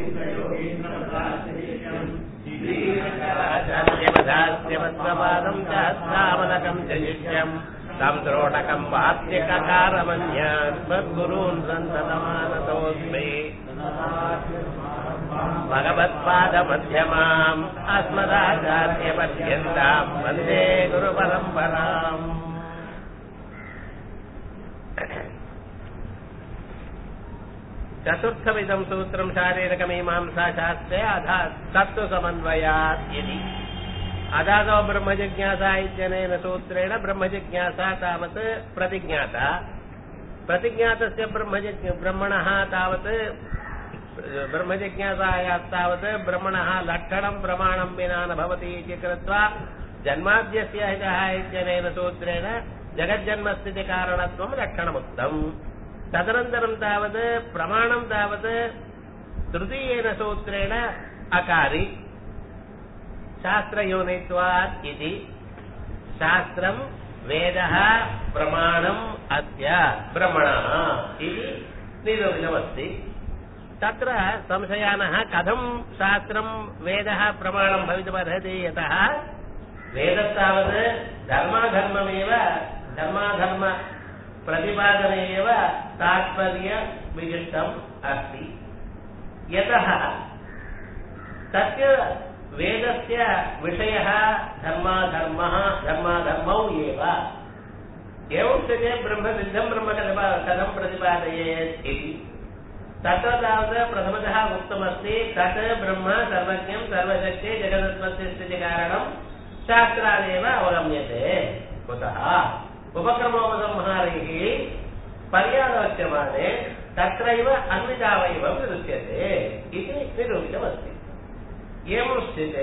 श्रीरङ्गराचार्यवधास्यवत्सपादम् चास्तावलकम् च शिष्यम् तम् द्रोटकम् वाप्यककारमन्यात्मद्गुरून् सन्ततमानतोऽस्मि भगवत्पादमध्यमाम् अस्मदाचार्यपर्यन्ताम् वन्दे गुरुपरम्पराम् चतुर्थमिदं सूत्रं शारीरकमीमांसाशास्त्रे अधा तत्त्वसमन्वयात् इति अदादौ ब्रह्मजिज्ञासा इत्यनेन सूत्रेण ब्रह्मजिज्ञासा तावत् प्रतिज्ञाता प्रतिज्ञातस्य ब्रह्मजिज्ञ ब्रह्मणः तावत् ब्रह्मजिज्ञासायास्तावत् ब्रह्मणः लक्षणं प्रमाणं विना न भवति इति कृत्वा जन्माद्यस्य हितः इत्यनेन सूत्रेण जगज्जन्मस्थितिकारणत्वं लक्षणमुक्तम् तदनन्तरं तावत् प्रमाणं तावत् तृतीयेन सूत्रेण अकारि शास्त्रयोनित्वात् इति शास्त्रं वेदः प्रमाणम् अस्य ब्रह्मणः इति निरूपितमस्ति तत्र संशयानः कथं शास्त्रं वेदः प्रमाणं भवितुमर्हति यतः वेदस्तावत् धर्माधर्ममेव धर्माधर्म प्रतिपादने एव तात्पर्यविशिष्टम् अस्ति यतः तस्य वेदस्य विषयः धर्माधर्मः धर्माधर्मौ एव एवं स्थिते ब्रह्मसिद्धं ब्रह्म कथं प्रतिपादयेत् इति तत्र तावत् प्रथमतः उक्तमस्ति तत् ब्रह्म सर्वज्ञं सर्वशक्ति जगदत्मस्य स्थितिकारणं शास्त्रादेव अवगम्यते कुतः उपक्रमोपसंहारैः पर्यालोच्यमाने तत्रैव अन्वितावैवं दृश्यते इति निरूपितमस्ति एवं स्थिते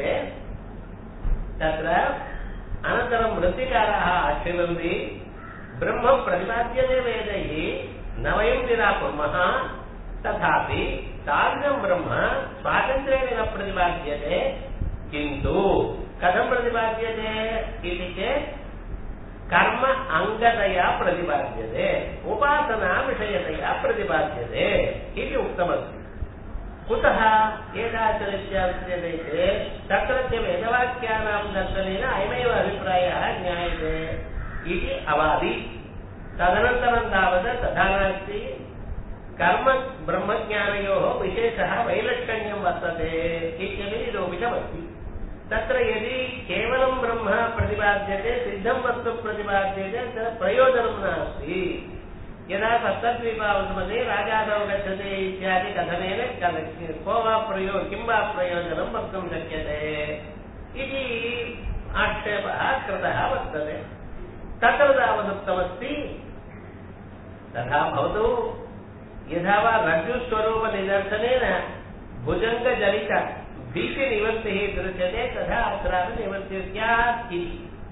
तत्र अनन्तरं वृत्तिकाराः आक्षिपन्ति ब्रह्म प्रतिपाद्यते वेदैः न वयं निराकुर्मः तथापि तादृशं ब्रह्म स्वातन्त्र्येण न प्रतिपाद्यते किन्तु कथं प्रतिपाद्यते इति चेत् कर्म अङ्गतया प्रतिपाद्यते उपासना विषयतया प्रतिपाद्यते इति उक्तमस्ति कुतः एतादृशरीत्या उच्यते चेत् तत्रत्य वेदवाक्यानां दर्शनेन अयमेव अभिप्रायः ज्ञायते इति अवादि तदनन्तरं तावत् तथा नास्ति कर्म ब्रह्मज्ञानयोः विशेषः वैलक्षण्यं वर्तते इत्यपि निरूपितमस्ति तत्र यदि केवलं ब्रह्म प्रतिपाद्यते सिद्धं वस्तु प्रतिपाद्यते तत्र प्रयोजनं नास्ति यदा सप्तद्वीपावसमध्ये राजादौ गच्छते इत्यादि कथनेन को वा प्रयो किं वा प्रयोजनं वक्तुं शक्यते इति आक्षेपः कृतः वर्तते तत्र तावदुक्तमस्ति तथा भवतु यथा वा रज्जुस्वरूपनिदर्शनेन भुजङ्गजनित भीतिनिवृत्तिः दृश्यते तथा अत्रापि निवृत्तिः स्यात् इति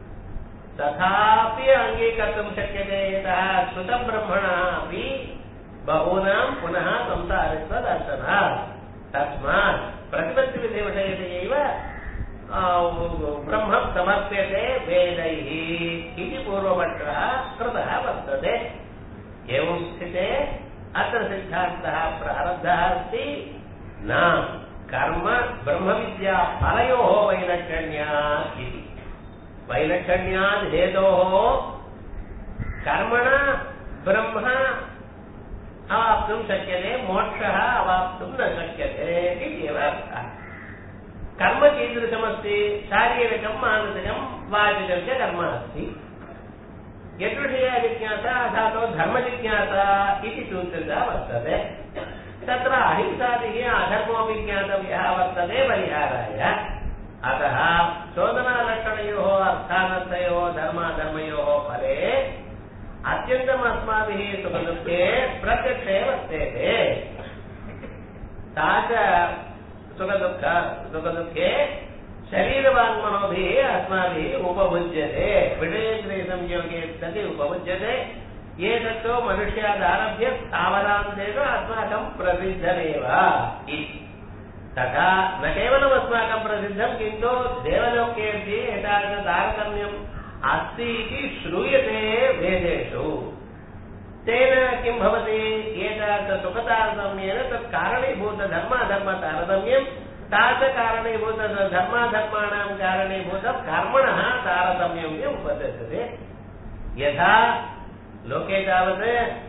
तथापि अङ्गीकर्तुं शक्यते यतः श्रुतब्रह्मणः अपि बहूनां पुनः संसारित्वदर्शनात् तस्मात् प्रतिपत्तिविधिविषयते एव ब्रह्म समर्प्यते वेदैः इति पूर्वपक्षः कृतः वर्तते एवं स्थिते अत्र सिद्धान्तः प्रारब्धः अस्ति न कर्म ब्रह्मविद्या फलयोः वैलक्षण्यात् इति वैलक्षण्यात् हेतोः कर्मणा ब्रह्म अवाप्तुं शक्यते मोक्षः अवाप्तुं न शक्यते इत्येव अर्थः कर्म कीदृशमस्ति शारीरिकं मानसिकं वाचिकं च कर्म अस्ति यद्विषया जिज्ञासा अथातो धर्मजिज्ञासा इति सूचिता वर्तते तत्र अहिंसादिः अधर्मोऽपि ज्ञातव्यः वर्तते परिहाराय अतः चोदनालक्षणयोः अर्थानर्थयोः धर्माधर्मयोः फले अत्यन्तम् अस्माभिः सुखदुःखे प्रत्यक्षे वर्तेते सा च सुखदुःख सुखदुःखे शरीरवाङ्मनोभिः अस्माभिः उपभुज्यते विषयेन्द्रियसंयोगे सति उपभुज्यते एतत्तु मनुष्यादारभ्य स्थावरान्तेन अस्माकं प्रसिद्धमेव इति तथा न केवलम् अस्माकं प्रसिद्धं किन्तु देवलोकेऽपि एतादृशतारतम्यम् अस्ति इति श्रूयते वेदेषु तेन किं भवति एतादृशसुखतारतम्येन तत् कारणीभूतधर्माधर्मतारतम्यं तादृशकारणीभूतधर्माधर्माणां कारणीभूतं कर्मणः तारतम्यम् उपद्यते यथा लोके तावत्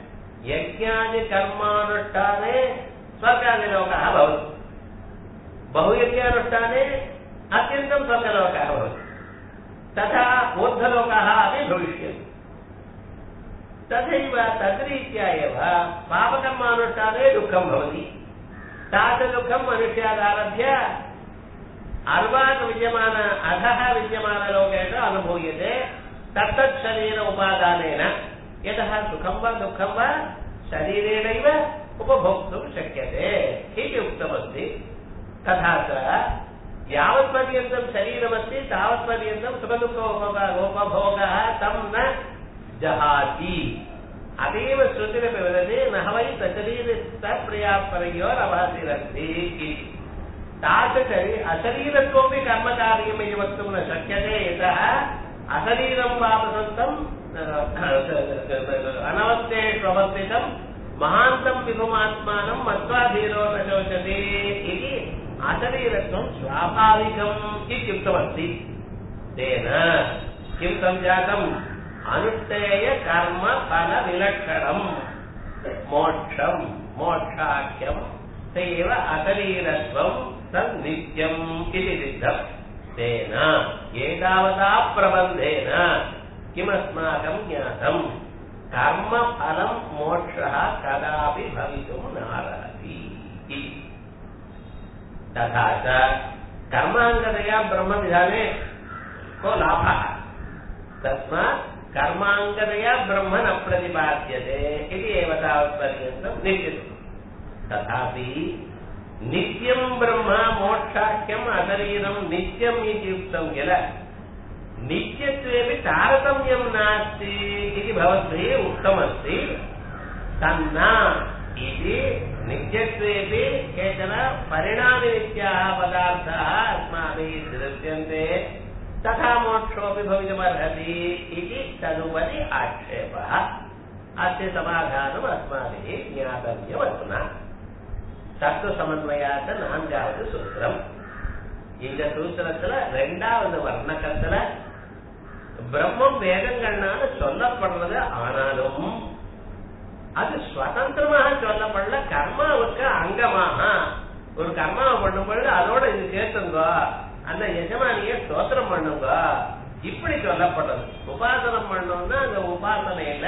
यज्ञादिकर्मानुष्ठाने स्वर्गादिलोकः भवति बहुयज्ञानुष्ठाने अत्यन्तं स्वर्गलोकः भवति तथा ऊर्ध्वलोकाः अपि भविष्यन्ति तथैव तद्रीत्या एव पापकर्मानुष्ठाने दुःखं भवति तादृशदुःखं मनुष्यादारभ्य अर्वान् विद्यमान अधः विद्यमानलोकेषु अनुभूयते तत्तत् शरीर उपादानेन यतः सुखं वा दुःखं वा शरीरेणैव उपभोक्तुं शक्यते इति उक्तमस्ति तथा च यावत्पर्यन्तं शरीरमस्ति तावत्पर्यन्तं सुखदुःख उपभोगः तं न जहाति अतीव श्रुतिरपि वदति न वै सशरीरप्रियापरयोरभासिरस्ति इति तादृशरि अशरीरत्वमपि कर्मकार्यम् इति वक्तुं न शक्यते यतः अशरीरं वापसन्तम् अनवस्थेष्वस्थितं महान्तं विभुमात्मानं मत्वाधीरो न शोचति इति अशरीरत्वं स्वाभाविकम् इत्युक्तमस्ति तेन किं सञ्जातम् अनुष्ठेय कर्म फल विलक्षणम् मोक्षम् मोक्षाख्यम् तेव अशरीरत्वम् तन्नित्यम् इति सिद्धम् तेन एतावता प्रबन्धेन किमस्माकं ज्ञातम् कर्मफलम् मोक्षः कदापि भवितुम् नार्हति इति तथा च कर्माङ्गतया ब्रह्मविधाने को लाभः तस्मात् कर्माङ्गतया ब्रह्म न प्रतिपाद्यते इति एव तावत्पर्यन्तं निश्चितम् तथापि नित्यं ब्रह्म मोक्षाख्यम् अशरीरं नित्यम् इति उक्तं किल नित्यत्वेपि तारतम्यं नास्ति इति भवद्भिः उक्तमस्ति तन्न इति नित्यत्वेपि केचन परिणामनित्याः पदार्थाः अस्माभिः दृश्यन्ते तथा मोक्षोऽपि भवितुमर्हति इति तदुपरि आक्षेपः अस्य समाधानम् अस्माभिः ज्ञातव्यमधुना தத்துவ நான்காவது சூத்திரம் இந்த சூத்திரத்துல ரெண்டாவது வர்ணக்கத்துல பிரம்மம் வேதங்கள்னால சொல்லப்படுறது ஆனாலும் அது சுதந்திரமாக சொல்லப்படல கர்மாவுக்கு அங்கமாக ஒரு கர்மாவை பண்ணும் பொழுது அதோட இது சேர்த்துங்க அந்த எஜமானிய ஸ்தோத்திரம் பண்ணுங்க இப்படி சொல்லப்படுறது உபாசனம் பண்ணோம்னா அந்த உபாசனையில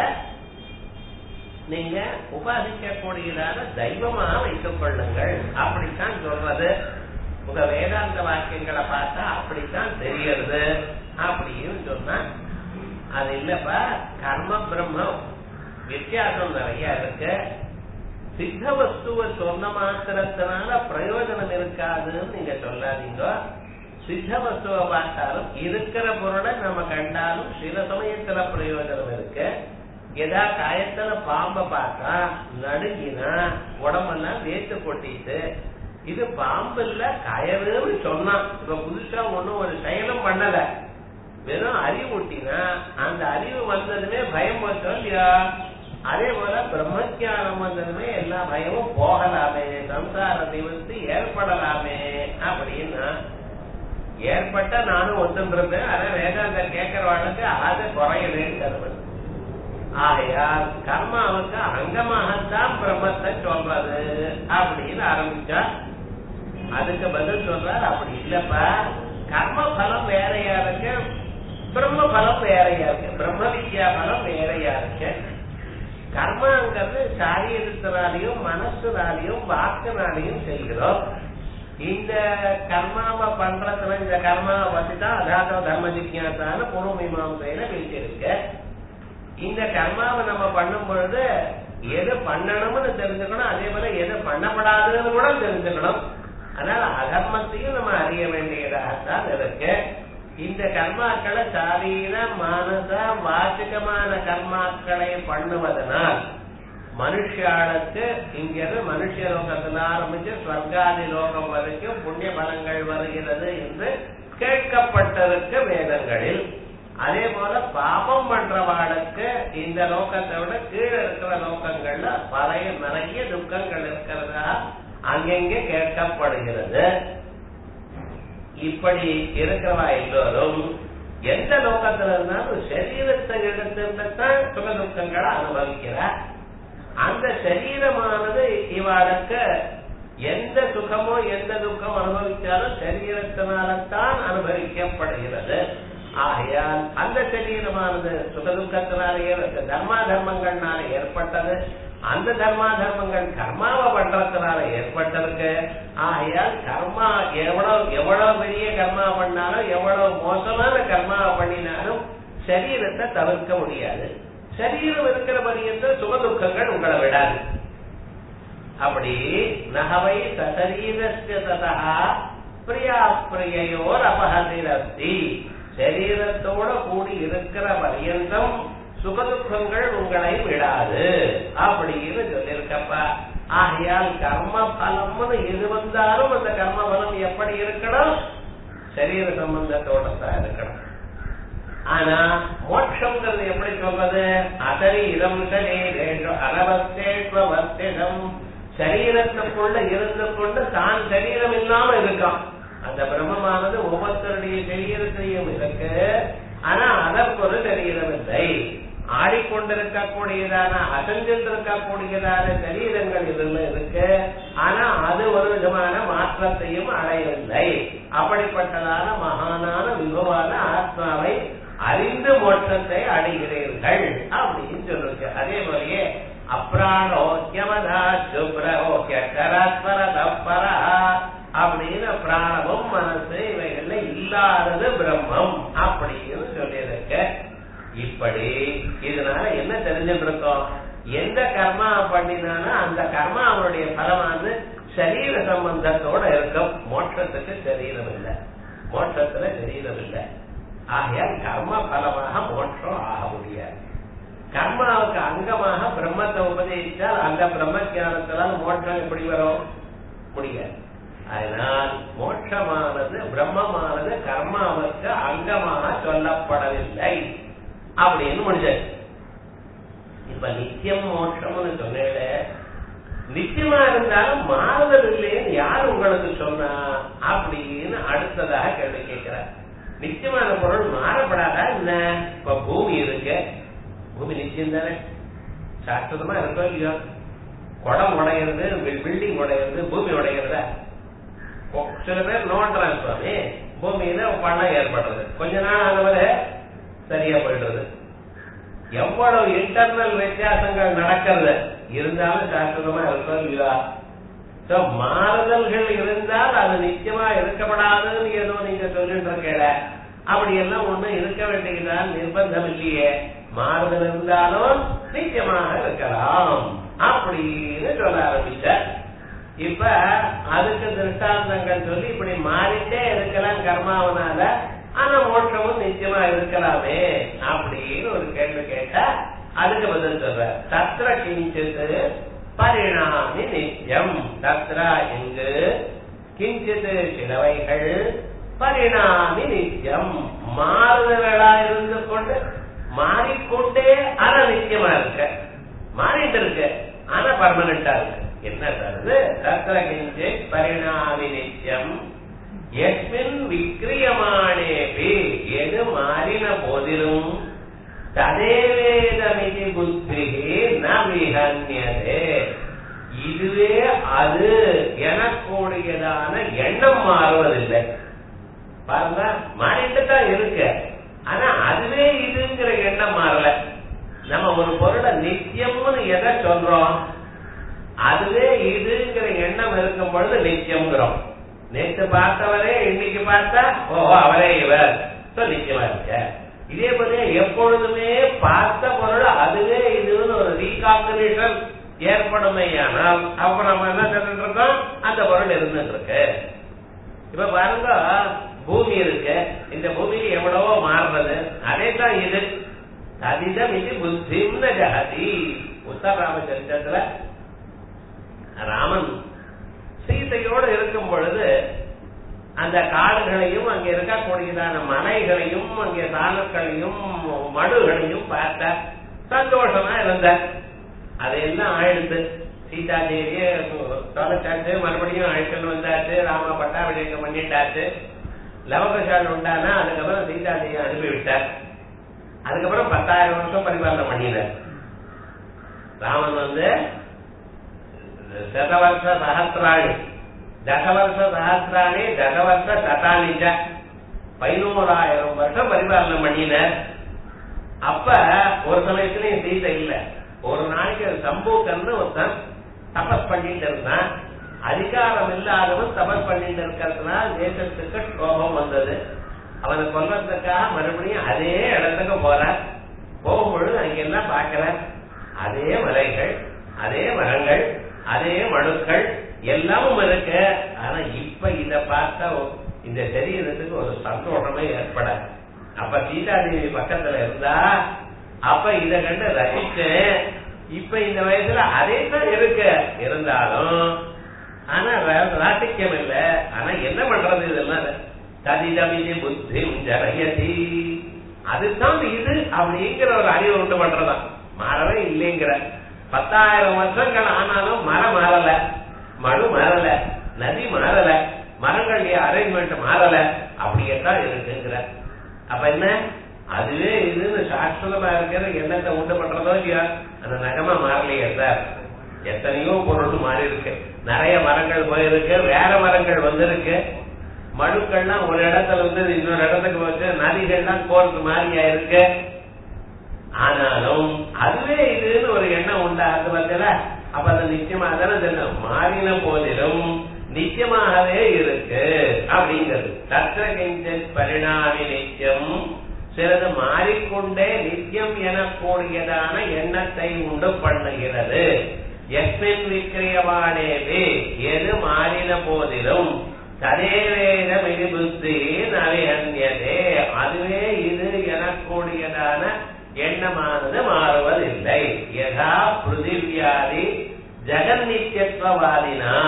நீங்க உபாசிக்க கூடியதான தெய்வமாக வைத்துக் கொள்ளுங்கள் அப்படித்தான் சொல்றது உங்க வேதாந்த வாக்கியங்களை பார்த்தா அப்படித்தான் தெரியறது அப்படின்னு சொன்னா அது இல்லப்பா கர்ம பிரம்மம் வித்தியாசம் நிறைய இருக்கு சித்த வஸ்துவ சொன்ன மாத்திரத்தினால பிரயோஜனம் இருக்காதுன்னு நீங்க சொல்லாதீங்க சித்த வஸ்துவை பார்த்தாலும் இருக்கிற பொருளை நம்ம கண்டாலும் சில சமயத்துல பிரயோஜனம் இருக்கு எதா காயத்துல பாம்ப பார்த்தா நடுங்கினா உடம்பெல்லாம் வேத்து கொட்டிட்டு இது பாம்பு இல்ல கயறுன்னு சொன்னான் இப்ப புதுசா ஒண்ணும் ஒரு செயலும் பண்ணல வெறும் அறிவூட்டினா அந்த அறிவு வந்ததுமே பயம் வச்சோம் இல்லையா அதே போல பிரம்மஜானம் வந்ததுமே எல்லா பயமும் போகலாமே சம்சார நிவர்த்தி ஏற்படலாமே அப்படின்னா ஏற்பட்ட நானும் ஒத்துன்றேன் ஆனா வேதாந்த கேட்கிறவாளுக்கு அது குறையலேன்னு ஆகையால் கர்மாவுக்கு அங்கமாகத்தான் பிரம்மத்தை சொல்றது அப்படின்னு ஆரம்பிச்சா அதுக்கு பதில் சொல்றார் அப்படி இல்லப்பா கர்ம பலம் வேறையா இருக்கு பிரம்ம பலம் வேறையா இருக்கு பிரம்ம வித்யா பலம் வேறையா இருக்கு கர்மாங்கிறது சாரீரத்தினாலையும் மனசுனாலையும் வாக்குனாலையும் செய்கிறோம் இந்த கர்மாவை பண்றதுல இந்த கர்மாவை பத்தி தான் அதாவது தர்ம ஜிக்யாசான பூர்வ மீமாசையில பேசியிருக்கு இந்த கர்மாவை நம்ம பண்ணும் பொழுது எது பண்ணணும்னு தெரிஞ்சுக்கணும் அதே போல எது பண்ணப்படாதுன்னு கூட தெரிஞ்சுக்கணும் அதனால அதர்மத்தையும் நம்ம அறிய வேண்டியதாகத்தான் இருக்கு இந்த கர்மாக்களை சாரீர மானச வாச்சிகமான கர்மாக்களை பண்ணுவதனால் மனுஷாளுக்கு இங்கிருந்து மனுஷ லோகத்தில் ஆரம்பிச்சு ஸ்வர்காதி லோகம் வரைக்கும் புண்ணிய பலங்கள் வருகிறது என்று கேட்கப்பட்டிருக்கு வேதங்களில் அதே போல பாபம் பண்றவாளுக்கு இந்த லோகத்தை விட கீழே இருக்கிற லோகங்கள்ல பழைய நிறைய துக்கங்கள் இருக்கிறதா அங்கெங்கே கேட்கப்படுகிறது இப்படி இருக்கிறவா எல்லோரும் எந்த லோகத்துல இருந்தாலும் சரீரத்தை எடுத்துதான் சுக துக்கங்களை அனுபவிக்கிறார் அந்த சரீரமானது இவாளுக்கு எந்த சுகமோ எந்த துக்கம் அனுபவிச்சாலும் சரீரத்தினால்தான் அனுபவிக்கப்படுகிறது ஆகையால் அந்த சரீரமானது சுகதுக்கத்தினால தர்மா தர்மங்கள்னால ஏற்பட்டது அந்த தர்மா தர்மங்கள் கர்மாவை பண்றதுனால ஏற்பட்டிருக்கு ஆகையால் கர்மா எவ்வளவு எவ்வளவு பெரிய கர்மா பண்ணாலும் எவ்வளவு மோசமான கர்மாவை பண்ணினாலும் சரீரத்தை தவிர்க்க முடியாது சரீரம் இருக்கிற பரியந்த சுகதுக்கங்கள் உங்களை விடாது அப்படி நகவை சசரீரஸ்ய ததா பிரியா பிரியோர் அபகதிரஸ்தி சரீரத்தோட கூடி இருக்கிற பரியந்தம் சுகதுக்கங்கள் உங்களை விடாது அப்படின்னு சொல்லியிருக்கப்பா ஆகையால் கர்ம பலம்னு எது வந்தாலும் அந்த கர்ம பலம் எப்படி இருக்கணும் சரீர சம்பந்தத்தோட தான் இருக்கணும் ஆனா மோட்சம்ங்கிறது எப்படி சொல்றது அதரீரம் அனவஸ்தேஷ்வஸ்திடம் சரீரத்துக்குள்ள இருந்து கொண்டு தான் சரீரம் இல்லாம இருக்கான் அந்த பிரம்மமானது ஒவ்வொருத்தருடைய சரீரத்திலையும் இருக்கு ஆனா அதற்கு ஒரு சரீரம் இல்லை ஆடிக்கொண்டிருக்கக்கூடியதான அசைஞ்சிருக்கக்கூடியதான சரீரங்கள் இதுல இருக்கு ஆனா அது ஒரு விதமான மாற்றத்தையும் அடையவில்லை அப்படிப்பட்டதான மகானான விபவான ஆத்மாவை அறிந்து மோட்சத்தை அடைகிறீர்கள் அப்படின்னு சொல்லிருக்கு அதே மாதிரியே அப்ராணோக்கியமதா சுப்ரஹோக்கிய கராத்மர தப்பரா அப்படின்னு பிராணமும் மனசு இவைகள்ல இல்லாதது பிரம்மம் அப்படின்னு சொல்லியிருக்க இப்படி இதனால என்ன தெரிஞ்சுட்டு இருக்கோம் எந்த கர்மா பண்ணினாலும் அந்த கர்மா அவனுடைய பலமானது சரீர சம்பந்தத்தோட இருக்கும் மோட்சத்துக்கு சரீரம் இல்லை மோட்சத்துல சரீரம் இல்லை ஆகையால் கர்ம பலமாக மோட்சம் ஆக முடியாது கர்மாவுக்கு அங்கமாக பிரம்மத்தை உபதேசித்தால் அந்த பிரம்ம ஜானத்தினால் மோட்சம் எப்படி வரும் முடியாது அதனால் மோட்சமானது பிரம்மமானது கர்மாவுக்கு அங்கமாக சொல்லப்படவில்லை அப்படின்னு முடிஞ்சது இப்ப நித்தியம் மோட்சம்னு சொன்னேன் நிச்சயமா இருந்தாலும் மாறுதல் இல்லைன்னு யார் உங்களுக்கு சொன்னா அப்படின்னு அடுத்ததாக கேள்வி கேட்கிறார் நிச்சயமான பொருள் மாறப்படாதா என்ன இப்ப பூமி இருக்கு பூமி நிச்சயம் தானே சாஸ்திரமா இருக்கோ இல்லையோ குடம் உடையிறது பில்டிங் உடையிறது பூமி உடையிறதா சில பேர் நோண்டுறாங்க சுவாமி பூமியில பள்ளம் ஏற்படுறது கொஞ்ச நாள் ஆனவரை சரியா போயிடுறது எவ்வளவு இன்டர்னல் வித்தியாசங்கள் நடக்கிறது இருந்தாலும் சாஸ்திரமா இருக்கோ இல்லையா மாறுதல்கள் இருந்தால் அது நிச்சயமா இருக்கப்படாதுன்னு ஏதோ நீங்க சொல்லிட்டு இருக்கல அப்படி எல்லாம் ஒண்ணு இருக்க வேண்டியதுதான் நிர்பந்தம் இல்லையே மாறுதல் இருந்தாலும் நிச்சயமாக இருக்கலாம் அப்படின்னு சொல்ல ஆரம்பிச்ச இப்ப அதுக்கு திருஷ்டாந்தங்கள் சொல்லி இப்படி மாறிட்டே இருக்கலாம் கர்மாவனால ஆனா மோட்சமும் நிச்சயமா இருக்கலாமே அப்படின்னு ஒரு கேள்வி கேட்டா அதுக்கு பதில் சொல்ற தத்திர கிஞ்சித் பரிணாமி நித்தியம் தத்ரா இங்கு கிஞ்சித் சிலவைகள் பரிணாமி நித்தியம் மாறுதலா இருந்து கொண்டு மாறிக்கொண்டே ஆனா நிச்சயமா இருக்கு மாறிட்டு இருக்கு ஆனா பர்மனண்டா இருக்கு என்ன தருது தத்திர கிஞ்சித் பரிணாமி நித்தியம் எஸ்மின் விக்கிரியமானேபி எது மாறின போதிலும் ததேவேதமிதி புத்தி ந விஹன்யதே இதுவே அது எனக்கூடியதான எண்ணம் மாறுவதில்லை பாருங்க மாறிட்டு தான் இருக்கு ஆனா அதுவே இதுங்கிற எண்ணம் மாறல நம்ம ஒரு பொருளை நித்தியம்னு எதை சொல்றோம் அதுவே இதுங்கிற எண்ணம் இருக்கும் பொழுது நித்தியம்ங்கிறோம் நேற்று பார்த்தவரே இன்னைக்கு பார்த்தா ஓ அவரே இவர் நிச்சயமா இருக்க இதே போல எப்பொழுதுமே பார்த்த பொருள் அதுவே இதுன்னு ஒரு ரீகாம்பினேஷன் ஏற்படுமையானால் அப்ப நம்ம என்ன சொல்லிட்டு இருக்கோம் அந்த பொருள் இருந்துட்டு இருக்கு இப்ப பாருங்க பூமி இருக்கு இந்த பூமியில எவ்வளவோ மாறுறது அதே தான் இது அதிதம் இது புத்திம்ன ஜகதி உத்தர ராமச்சரித்திரத்துல ராமன் சீதையோடு இருக்கும் பொழுது அந்த காடுகளையும் அங்க இருக்கக்கூடியதான மலைகளையும் அங்கே தானுக்களையும் மடுகளையும் பார்த்தார் சந்தோஷமா இருந்தார் அதையெல்லாம் ஆயிடுத்து சீதா தேவிய தொலைச்சாச்சு மறுபடியும் அழைச்சுன்னு வந்தாச்சு ராம பட்டாபிஷேகம் பண்ணிட்டாச்சு லவகசால் உண்டானா அதுக்கப்புறம் சீதா தேவியை அனுப்பிவிட்டார் அதுக்கப்புறம் பத்தாயிரம் வருஷம் பரிபாலனை பண்ணினார் ராமன் வந்து శతవర్ష సహస్రాణి దశవర్ష సహస్రాణి దశవర్ష శతానిజ பதினோராயிரம் வருஷம் பரிபாலனை பண்ணினார் அப்ப ஒரு சமயத்திலயும் சீதை இல்ல ஒரு நாளைக்கு சம்பூக்கன்னு ஒருத்தன் தபஸ் பண்ணிட்டு இருந்தான் அதிகாரம் இல்லாதவன் தபஸ் பண்ணிட்டு இருக்கிறதுனால தேசத்துக்கு கோபம் வந்தது அவனை கொல்றதுக்காக மறுபடியும் அதே இடத்துக்கு போறார் போகும்பொழுது அங்கெல்லாம் பார்க்கிறார் அதே மலைகள் அதே மரங்கள் அதே மனுக்கள் எல்லாமும் இருக்கு ஆனா இப்ப இத பார்த்தா இந்த சரீரத்துக்கு ஒரு சந்தோஷமே ஏற்பட அப்ப சீதாதேவி பக்கத்துல இருந்தா அப்ப இத கண்டு ரசிச்சேன் இப்ப இந்த வயசுல அதே தான் இருக்கு இருந்தாலும் ஆனா ராசிக்கம் இல்ல ஆனா என்ன பண்றது இதெல்லாம் ததிதமிதி புத்தி ஜனயதி அதுதான் இது அப்படிங்கிற ஒரு அறிவு உண்டு பண்றதான் மாறவே இல்லைங்கிற பத்தாயிரம் வருஷங்கள் ஆனாலும் மரம் மாறல மனு மாறல நதி மாறல மரங்களுடைய அரேஞ்ச்மெண்ட் மாறல அப்படியே தான் இருக்குங்கிற அப்ப என்ன அதுவே இதுன்னு சாஸ்வதமா இருக்கிற எண்ணத்தை உண்டு பண்றதோ இல்லையா அந்த நகமா மாறலையே சார் எத்தனையோ பொருள் மாறி இருக்கு நிறைய மரங்கள் போயிருக்கு வேற மரங்கள் வந்திருக்கு மனுக்கள்லாம் ஒரு இடத்துல இருந்து இன்னொரு இடத்துக்கு வச்சு நதிகள்லாம் கோர்த்து மாறியா இருக்கு ஆனாலும் அதுவே இதுன்னு ஒரு எண்ணம் உண்டாகுது பார்த்தல அப்ப அது நிச்சயமா தானே தெரியும் மாறின போதிலும் நிச்சயமாகவே இருக்கு அப்படிங்கிறது தத்திர கிஞ்சன் பரிணாமி நித்தியம் சிலது மாறிக்கொண்டே நித்தியம் எனக்கூடியதான எண்ணத்தை உண்டு பண்ணுகிறது எஸ்மின் விக்கிரியவானேவே எது மாறின போதிலும் ததேவேத மிகு புத்தி நவியன்யதே அதுவே இது எனக்கூடியதான எண்ணமானது மாறுவதில்லை யதா பிருதிவியாதி ஜெகன்னித்தியத்துவவாதினா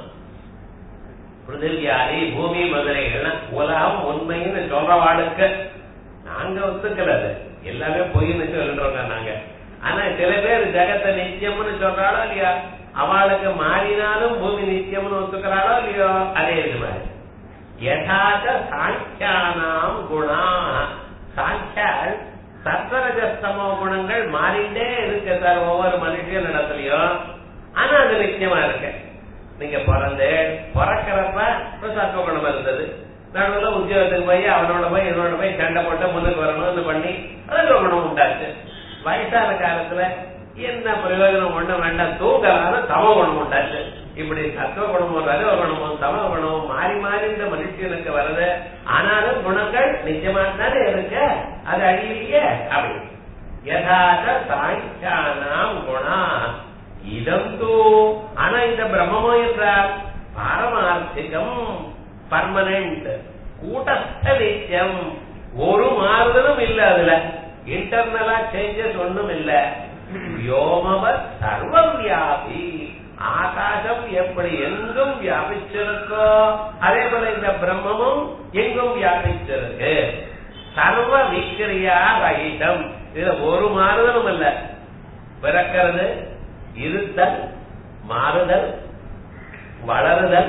பிருதிவியாதி பூமி முதலைகள் உலகம் உண்மைன்னு சொல்றவாளுக்கு நாங்க ஒத்துக்கிறது எல்லாமே பொய்ன்னு சொல்றோங்க நாங்க ஆனா சில பேர் ஜெகத்தை நித்தியம்னு சொல்றாளோ இல்லையா அவளுக்கு மாறினாலும் பூமி நித்தியம்னு ஒத்துக்கிறாளோ இல்லையோ அதே இது மாதிரி யதாச்ச சாங்கியானாம் குணா சாங்கியால் சத்வரஜஸ்தமோ குணங்கள் மாறிண்டே இருக்கு சார் ஒவ்வொரு மனுஷன் இடத்துலயும் ஆனா அது நிச்சயமா இருக்கு நீங்க பிறந்து பிறக்கிறப்ப சத்துவ குணம் இருந்தது நடுவுல உத்தியோகத்துக்கு போய் அவனோட போய் இவனோட போய் சண்டை போட்டு முன்னுக்கு வரணும்னு பண்ணி ரஜோ குணம் உண்டாச்சு வயசான காலத்துல என்ன பிரயோஜனம் ஒண்ணு வேண்டாம் தூங்கலான தம குணம் உண்டாச்சு இப்படி சத்துவ குணமும் ரஜோ குணமும் தம குணமும் மாறி மாறி இந்த மனுஷனுக்கு வருது ஆனாலும் குணங்கள் நிச்சயமா தானே இருக்கு அது அழியிலேயே அப்படி யதாத சாங்கியானாம் குணா இதம் தூ ஆனா இந்த பிரம்மமோ என்றால் பாரமார்த்திகம் பர்மனன்ட் கூட்டஸ்த நித்தியம் ஒரு மாறுதலும் இல்ல அதுல இன்டர்னலா சேஞ்சஸ் ஒண்ணும் இல்ல வியோமவத் சர்வம் வியாபி ஆகாசம் எப்படி எங்கும் வியாபிச்சிருக்கோ அதே போல இந்த பிரம்மமும் எங்கும் வியாபிச்சிருக்கு சர்வ விக்கிரியா ரகிதம் இதுல ஒரு மாறுதலும் இல்ல பிறக்கிறது இருத்தல் மாறுதல் வளருதல்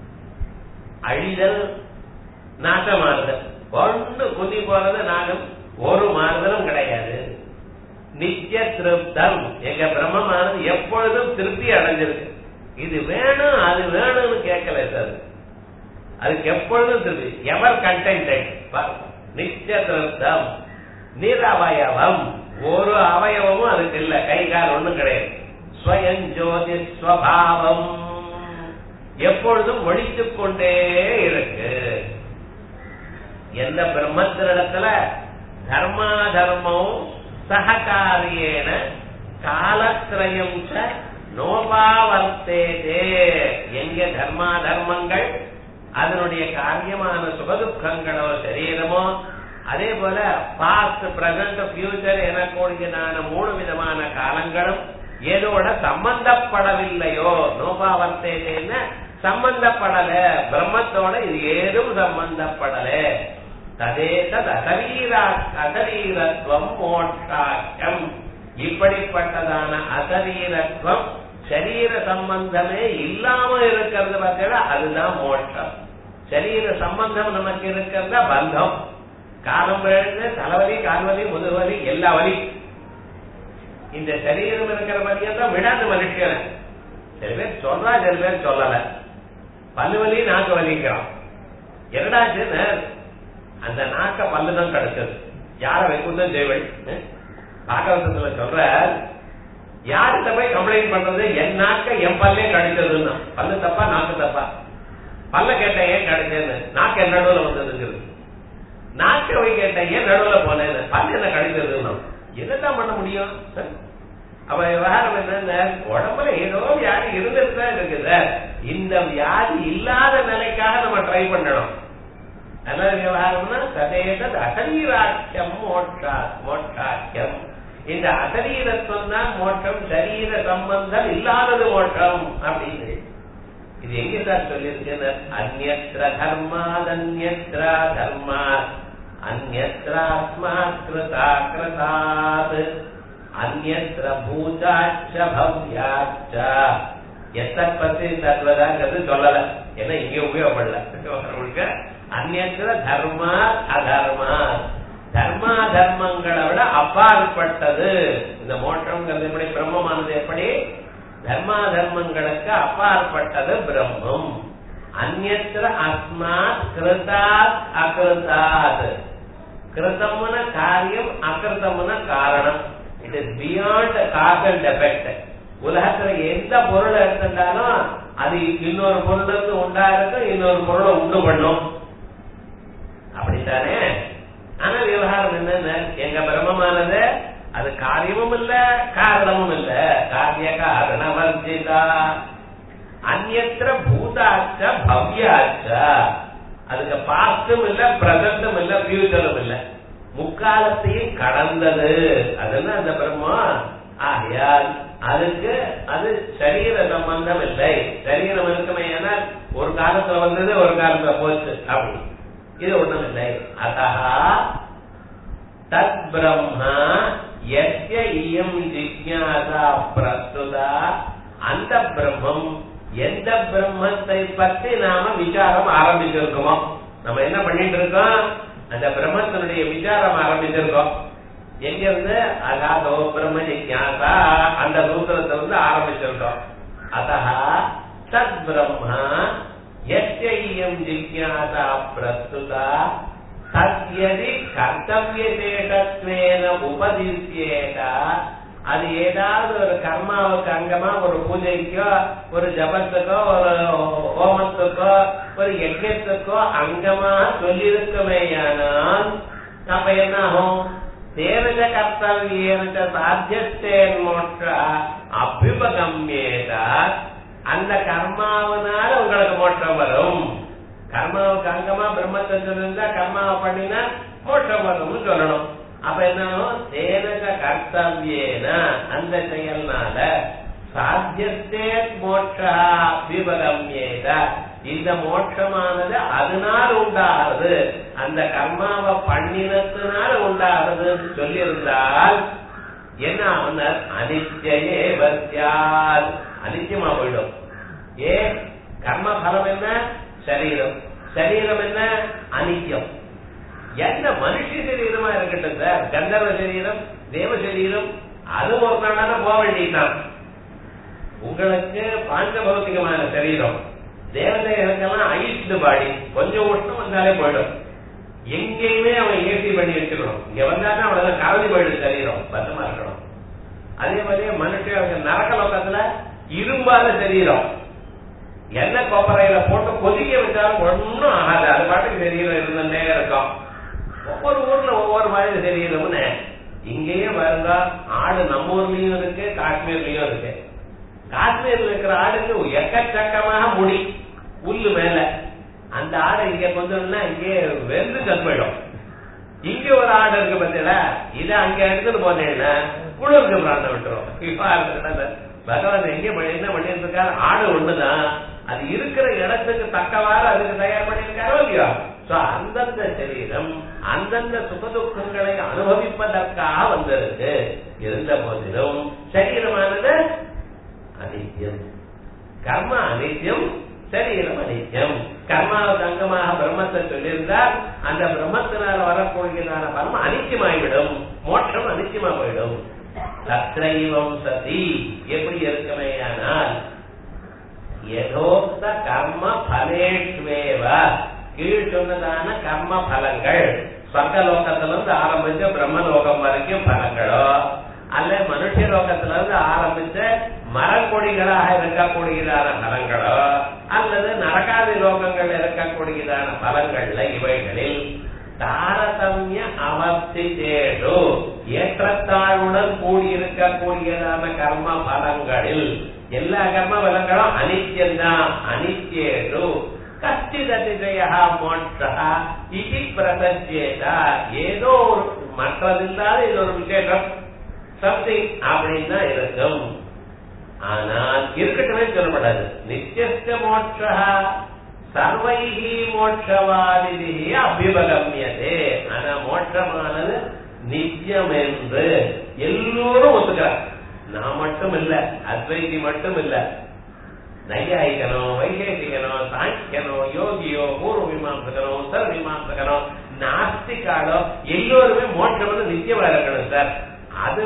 அழிதல் நாசமாறுதல் ஒன்று குதி போறது நாகம் ஒரு மாறுதலும் கிடையாது நித்திய திருப்தம் எங்க பிரம்மமானது எப்பொழுதும் திருப்தி அடைஞ்சிருக்கு இது வேணும் அது வேணும்னு கேட்கல சார் அதுக்கு எப்பொழுதும் திருப்தி எவர் கண்டென்டட் நித்திய திருப்தம் நிரவயவம் ஒரு அவயவமும் அதுக்கு இல்ல கை கால் ஒண்ணும் கிடையாது ஸ்வயம் ஜோதி ஸ்வபாவம் எப்பொழுதும் ஒழித்துக் கொண்டே இருக்கு எந்த பிரம்மத்தினிடத்துல தர்மா தர்மம் சககாரியேன காலத்திரயம் நோபாவர்த்தேதே எங்க தர்மா தர்மங்கள் அதனுடைய காரியமான சுகதுக்கங்களோ சரீரமோ அதே போல பாஸ்ட் பிரசன்ட் பியூச்சர் எனக்கூடியதான மூணு விதமான காலங்களும் ஏதோட சம்பந்தப்படவில்லையோ நோபாவர்த்தேன்னு சம்பந்தப்படல பிரம்மத்தோட சரீரத்தோட இது ஏதும் சம்பந்தப்படல ததேதத் அசரீரா அசரீரத்துவம் மோட்சாக்கியம் இப்படிப்பட்டதான அசரீரத்துவம் சரீர சம்பந்தமே இல்லாம இருக்கிறது பார்த்தீங்கன்னா அதுதான் மோட்சம் சரீர சம்பந்தம் நமக்கு இருக்கிறதா பந்தம் காலம் எழுந்து தலைவலி கால்வலி முதுவலி எல்லா வலி இந்த சரீரம் இருக்கிற வழியை தான் விடாது மனுஷனை சில பேர் சொல்றா சில பேர் சொல்லல பல்லு வலி நாக்கு வலிக்கிறான் என்னடாச்சுன்னு அந்த நாக்க பல்லுதான் கிடைச்சது யார வைக்குந்தம் ஜெய்வல் பாகவதத்துல சொல்ற யார்கிட்ட போய் கம்ப்ளைண்ட் பண்றது என் நாக்க என் பல்லே கிடைச்சதுன்னா பல்லு தப்பா நாக்கு தப்பா பல்ல கேட்டேன் ஏன் கிடைச்சதுன்னு நாக்கு என் நடுவுல வந்ததுங்கிறது நாக்க போய் கேட்டேன் ஏன் நடுவுல போனேன்னு பல்லு என்ன கிடைச்சதுன்னா என்னதான் பண்ண முடியும் அப்ப விவகாரம் என்ன உடம்புல ஏதோ வியாதி இருந்துட்டு தான் இருக்குது இந்த வியாதி இல்லாத நிலைக்காக நம்ம ட்ரை பண்ணணும் நல்ல விவகாரம்னா சதேதத் அசரீராக்கியம் மோட்சா மோட்சாக்கியம் இந்த அசரீரத்துவம் தான் மோட்சம் சரீர சம்பந்தம் இல்லாதது மோட்சம் அப்படின்னு இது எங்க சார் சொல்லியிருக்கிறது அந்நத்திர தர்மாத் அந்நத்திரா தர்மாத் அந்நத்திராஸ்மாத் கிருதா கிருதாத் அந்நத்திர பூதாச்ச பவ்யாச்ச எத்த பத்தி தத்வதாங்கிறது சொல்லல ஏன்னா இங்க உபயோகப்படல அந்நத்திர தர்மா அதர்மா தர்மா தர்மங்களை விட அப்பாற்பட்டது இந்த மோட்டம்ங்கிறது எப்படி பிரம்மமானது எப்படி தர்மா தர்மங்களுக்கு அப்பாற்பட்டது பிரம்மம் அந்நத்திர அஸ்மாத் கிருதாத் அகிருதாத் கிருதம்ன காரியம் அகிருதம்ன காரணம் it is beyond cause and effect உலகத்துல எந்த பொருளை எடுத்துட்டாலும் அது இன்னொரு பொருளுக்கு உண்டா இருக்கும் இன்னொரு பொருளை உண்டு பண்ணும் அப்படித்தானே ஆனா விவகாரம் என்னன்னு எங்க பிரம்மமானது அது காரியமும் இல்ல காரணமும் இல்ல காரிய காரண வர்ஜிதா அந்நத்திர பூதாச்ச பவ்யாச்ச அதுக்கு பாஸ்டும் இல்ல பிரசன்டும் இல்ல பியூச்சரும் இல்ல முக்காலத்தையும் கடந்தது அதுதான் அந்த பிரம்மம் ஆகையால் அதுக்கு அது சரீர சம்பந்தம் இல்லை சரீரம் இருக்குமே ஏன்னா ஒரு காலத்துல வந்தது ஒரு காலத்துல போச்சு அப்படி இது ஒண்ணும் இல்லை அத்தா தத் பிரம்மா எஸ்ய இயம் ஜிக்யாசா பிரஸ்துதா அந்த பிரம்மம் எந்த பிரம்மத்தை பத்தி நாம விசாரம் ஆரம்பிச்சிருக்கோமோ நம்ம என்ன பண்ணிட்டு இருக்கோம் அந்த பிரம்மத்தினுடைய விசாரம் ஆரம்பிச்சிருக்கோம் எங்க இருந்து அகாதோ பிரம்ம ஜிக்யாசா அந்த சூத்திரத்தை வந்து ஆரம்பிச்சிருக்கோம் அத்தா தத் பிரம்மா எஸ்ய இயம் ஜிக்யாசா பிரஸ்துதா தத்யதி கர்த்தவியசேஷத்வேன உபதிசியேத அது ஏதாவது ஒரு கர்மாவுக்கு அங்கமா ஒரு பூஜைக்கோ ஒரு ஜபத்துக்கோ ஒரு ஹோமத்துக்கோ ஒரு யஜ்யத்துக்கோ அங்கமா சொல்லியிருக்குமேயானால் அப்ப என்ன ஆகும் தேவஜ கர்த்தவியேன சாத்தியத்தேன் மோட்ச அபிபகம்யேத அந்த கர்மாவனால உங்களுக்கு மோட்சம் வரும் கர்மாவுக்கு அங்கமா பிரம்மத்தை சொல்லிருந்தா கர்மாவை பண்ணினா மோட்சம் வரும்னு சொல்லணும் அப்ப என்ன தேனக கர்த்தவியேன அந்த செயல்னால சாத்தியத்தே மோட்சா விபகம்யேத இந்த மோட்சமானது அதனால் உண்டாகிறது அந்த கர்மாவை பண்ணினத்தினால உண்டாகிறதுன்னு சொல்லியிருந்தால் என்ன அவனர் அனிச்சயே வத்தியால் அனிச்சயமா போயிடும் ஏ கர்ம பலம் என்ன சரீரம் சரீரம் என்ன அனித்தியம் எந்த மனுஷ சரீரமா இருக்கட்டும் சார் கந்தர்வ சரீரம் தேவ சரீரம் அது ஒரு நாளாக போக வேண்டியதுதான் உங்களுக்கு பாஞ்ச பௌத்திகமான சரீரம் தேவதைகளுக்கெல்லாம் ஐஸ்டு பாடி கொஞ்சம் உஷ்ணம் வந்தாலே போயிடும் எங்கேயுமே அவன் ஏசி பண்ணி வச்சுக்கணும் இங்க வந்தாதான் அவனதான் காவலி போயிடுது சரீரம் பத்திரமா இருக்கணும் அதே மாதிரி மனுஷன் நரக்க லோகத்துல இரும்பாத சரீரம் எண்ணெய் கொப்பரையில போட்டு கொதிக்க வச்சாலும் ஒன்னும் ஆகாது அது பாட்டுக்கு சரீரம் இருந்துட்டே இருக்கும் ஒவ்வொரு ஊர்ல ஒவ்வொரு மாதிரி சரீரம்னு இங்கேயே வருங்க ஆடு நம்ம ஊர்லயும் இருக்கு காஷ்மீர்லயும் இருக்கு காஷ்மீர்ல இருக்கிற ஆடுக்கு எக்கச்சக்கமாக முடி புல்லு மேல அந்த ஆடை இங்க கொஞ்சம்னா இங்கே வெந்து கற்போயிடும் இங்க ஒரு ஆடு இருக்கு பத்தியில இதை அங்க எடுத்துட்டு போனேன்னா குளிருக்கு பிராண்டம் விட்டுரும் இப்ப பகவான் எங்க பண்ணி- என்ன பண்ணிட்டு இருக்காரு ஆடு ஒண்ணுதான் அது இருக்கிற இடத்துக்கு தக்கவாறு அதுக்கு தயார் பண்ணி இல்லையா சோ அந்தந்த சரீரம் அந்தந்த சுகதுக்கங்களை அனுபவிப்பதற்காக வந்திருக்கு இருந்த போதிலும் சரீரமானது அனித்யம் கர்ம அனித்யம் சரீரம் அனித்யம் கர்மாவுக்கு அங்கமாக பிரம்மத்தை சொல்லியிருந்தால் அந்த பிரம்மத்தினால வரக்கூடியதான பலம் அனித்தியமாய்விடும் மோட்சம் அனித்தியமா போயிடும் தத்ரைவம் சதி எப்படி இருக்குமேயானால் யதோக்த கர்ம பலேஷ்வேவ கீழ் சொன்னதான கர்ம பலங்கள் சொர்க்கலோகத்துல இருந்து ஆரம்பிச்ச பிரம்மலோகம் வரைக்கும் பலங்களோ அல்ல மனுஷ லோகத்துல இருந்து ஆரம்பிச்ச மரக்கொடிகளாக இருக்கக்கூடியதான பலங்களோ அல்லது நரகாதி லோகங்கள் இருக்கக்கூடியதான பலங்கள்ல இவைகளில் தாரதமிய அவஸ்திதேஷு ஏற்றத்தாழ்வுடன் கூடியிருக்கக்கூடியதான கர்ம பலங்களில் எல்லா கர்ம பலங்களும் அனித்யம்தான் அனித்யேஷு கஷ்டிததிசயா மோட்சா இது பிரசஜேதா ஏதோ ஒரு மற்றதில்லாத இது ஒரு விசேஷம் சம்திங் அப்படின்னு தான் இருக்கும் ஆனால் இருக்கட்டுமே சொல்லப்படாது நித்தியஸ்த மோட்சா சர்வைகி மோட்சவாதிதி அபிபகமியதே ஆனா மோட்சமானது நித்தியம் என்று எல்லோரும் ஒத்துக்கிறார் நான் மட்டும் இல்ல அத்வைதி மட்டும் இல்ல நையாயிக்கனோ வைசேஷிகனோ சாங்கியனோ யோகியோ பூர்வ மீமாசகனோ உத்தர மீமாசகனோ நாஸ்திகாலோ எல்லோருமே மோட்சம் வந்து நித்தியமா இருக்கணும் சார் அது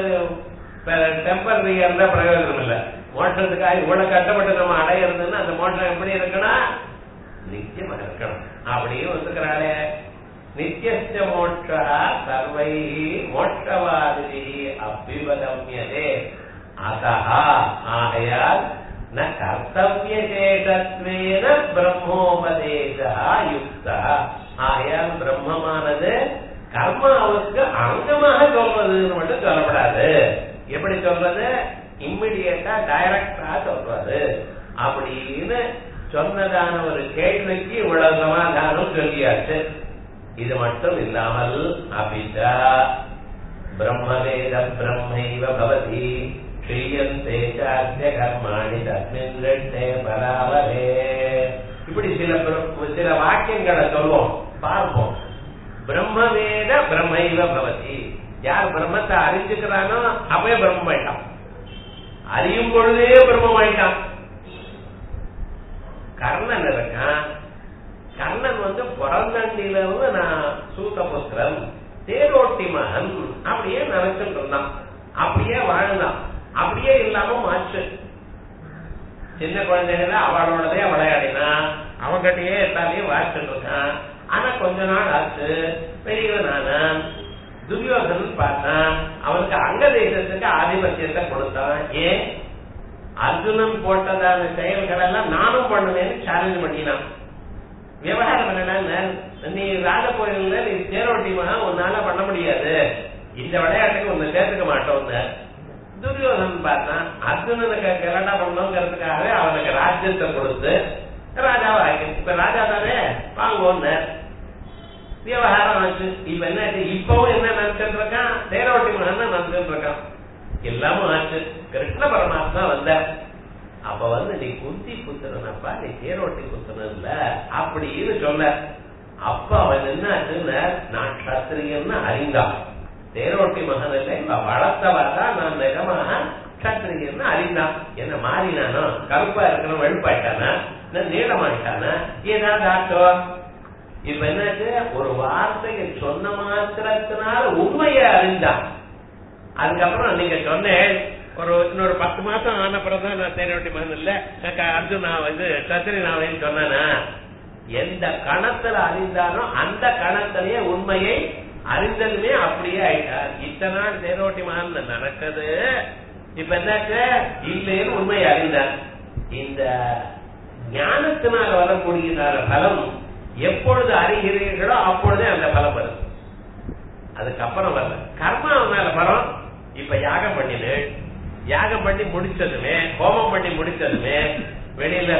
டெம்பரரி இருந்தா பிரயோஜனம் இல்ல மோட்சத்துக்காக இவ்வளவு கஷ்டப்பட்டு நம்ம அடையிறதுன்னா அந்த மோட்சம் எப்படி இருக்கணும் நித்தியமா இருக்கணும் அப்படியே ஒத்துக்கிறாளே நித்தியஸ்ட மோட்சா சர்வை மோட்சவாதி அபிவதமியதே அத்தா ஆகையால் ந கர்த்தவிய சேஷத்வேன பிரம்மோபதேசா யுக்தா ஆகையால் பிரம்மமானது கர்மாவுக்கு அங்கமாக சொல்றதுன்னு மட்டும் சொல்லப்படாது எப்படி சொல்றது இம்மிடியட்டா டைரக்டா சொல்றது அப்படின்னு சொன்னதான ஒரு கேள்விக்கு இவ்வளவு சமாதானம் சொல்லியாச்சு இது மட்டும் இல்லாமல் அபிதா பிரம்மவேத பிரம்மைவ பவதி ஸ்ரீயந்தே சாத்திய கர்மாணி தஸ்மின் ரெட்டே பராவரே இப்படி சில பிர- சில வாக்கியங்களை சொல்லுவோம் பார்ப்போம் பிரம்மவேத பிரம்மைவ பவதி யார் பிரம்மத்தை அறிஞ்சுக்கிறானோ அப்பவே பிரம்மம் ஆயிட்டான் அறியும் பொழுதே பிரம்மம் ஆயிட்டான் கர்ணன் இருக்கான் கர்ணன் வந்து பிறந்தண்டில இருந்து நான் சூத்தபுத்திரன் தேரோட்டி மகன் அப்படியே நினைச்சுட்டு இருந்தான் அப்படியே வாழ்ந்தான் அப்படியே இல்லாம மாச்சு சின்ன குழந்தைகள அவளோடதே விளையாடினா அவங்கிட்டயே எல்லாத்தையும் வாழ்த்துட்டு இருக்கான் ஆனா கொஞ்ச நாள் ஆச்சு பெரியவனானான் துரியோதனன் பார்த்தான் அவனுக்கு அங்க தேசத்துக்கு ஆதிபத்தியத்தை கொடுத்தான் ஏன் அர்ஜுனன் போட்டதான செயல்கள் எல்லாம் நானும் பண்ணுவேன்னு சேலஞ்ச் பண்ணினான் விவகாரம் என்னன்னா நீ ராஜ கோயில்ல நீ தேரோட்டிமா உன்னால பண்ண முடியாது இந்த விளையாட்டுக்கு உன்னை சேர்த்துக்க மாட்டோம்னு துரியோதனன் பார்த்தான் அர்ஜுனனுக்கு கலண்டா பண்ணோங்கிறதுக்காகவே அவனுக்கு ராஜ்யத்தை கொடுத்து ராஜாவை ஆக்கி இப்ப ராஜா தானே வாங்குவோன்னு விவகாரம் ஆச்சு இப்ப என்ன ஆச்சு? இப்பவும் என்ன நினைச்சிட்டு இருக்கான் தேரோட்டி மகன் நினைச்சிட்டு இருக்கான் எல்லாமும் ஆச்சு கிருஷ்ண பரமாத்மா வந்தார் அப்ப வந்து நீ குந்தி புத்திரனப்பா நீ தேரோட்டி புத்திரன் இல்ல அப்படின்னு சொல்ல அப்ப அவன் என்ன ஆச்சுன்னா நான் கத்திரியன்னு அறிந்தான் தேரோட்டி மகன் இல்லை இப்ப வளர்த்தவா நான் நிஜமாக கத்திரியன்னு அறிந்தான் என்ன மாறினானோ கருப்பா இருக்கிற வெளுப்பாயிட்டானா நான் நீளமாயிட்டானா ஏதாவது ஆட்டோ இப்ப என்னாச்சு ஒரு வார்த்தையை சொன்ன மாத்திரத்தினால உண்மையை அறிந்தான் அதுக்கப்புறம் நீங்க சொன்னேன் ஒரு இன்னொரு பத்து மாசம் ஆன பிறகுதான் நான் தேரோட்டி மகன் இல்ல எனக்கு அர்ஜுனா வந்து சத்திரி நாவேன்னு சொன்னா எந்த கணத்துல அறிந்தானோ அந்த கணத்திலேயே உண்மையை அறிந்ததுமே அப்படியே ஆயிட்டார் இத்தனை நாள் தேரோட்டி மகன் நடக்குது இப்ப என்னாச்சு இல்லைன்னு உண்மையை அறிந்தார் இந்த ஞானத்தினால் வரக்கூடியதான பலம் எப்பொழுது அறிகிறீர்களோ அப்பொழுதே அந்த பலம் வரும் அதுக்கப்புறம் வரல கர்மா மேல பலம் இப்ப யாகம் பண்ணினேன் யாகம் பண்ணி முடிச்சதுமே ஹோமம் பண்ணி முடிச்சதுமே வெளியில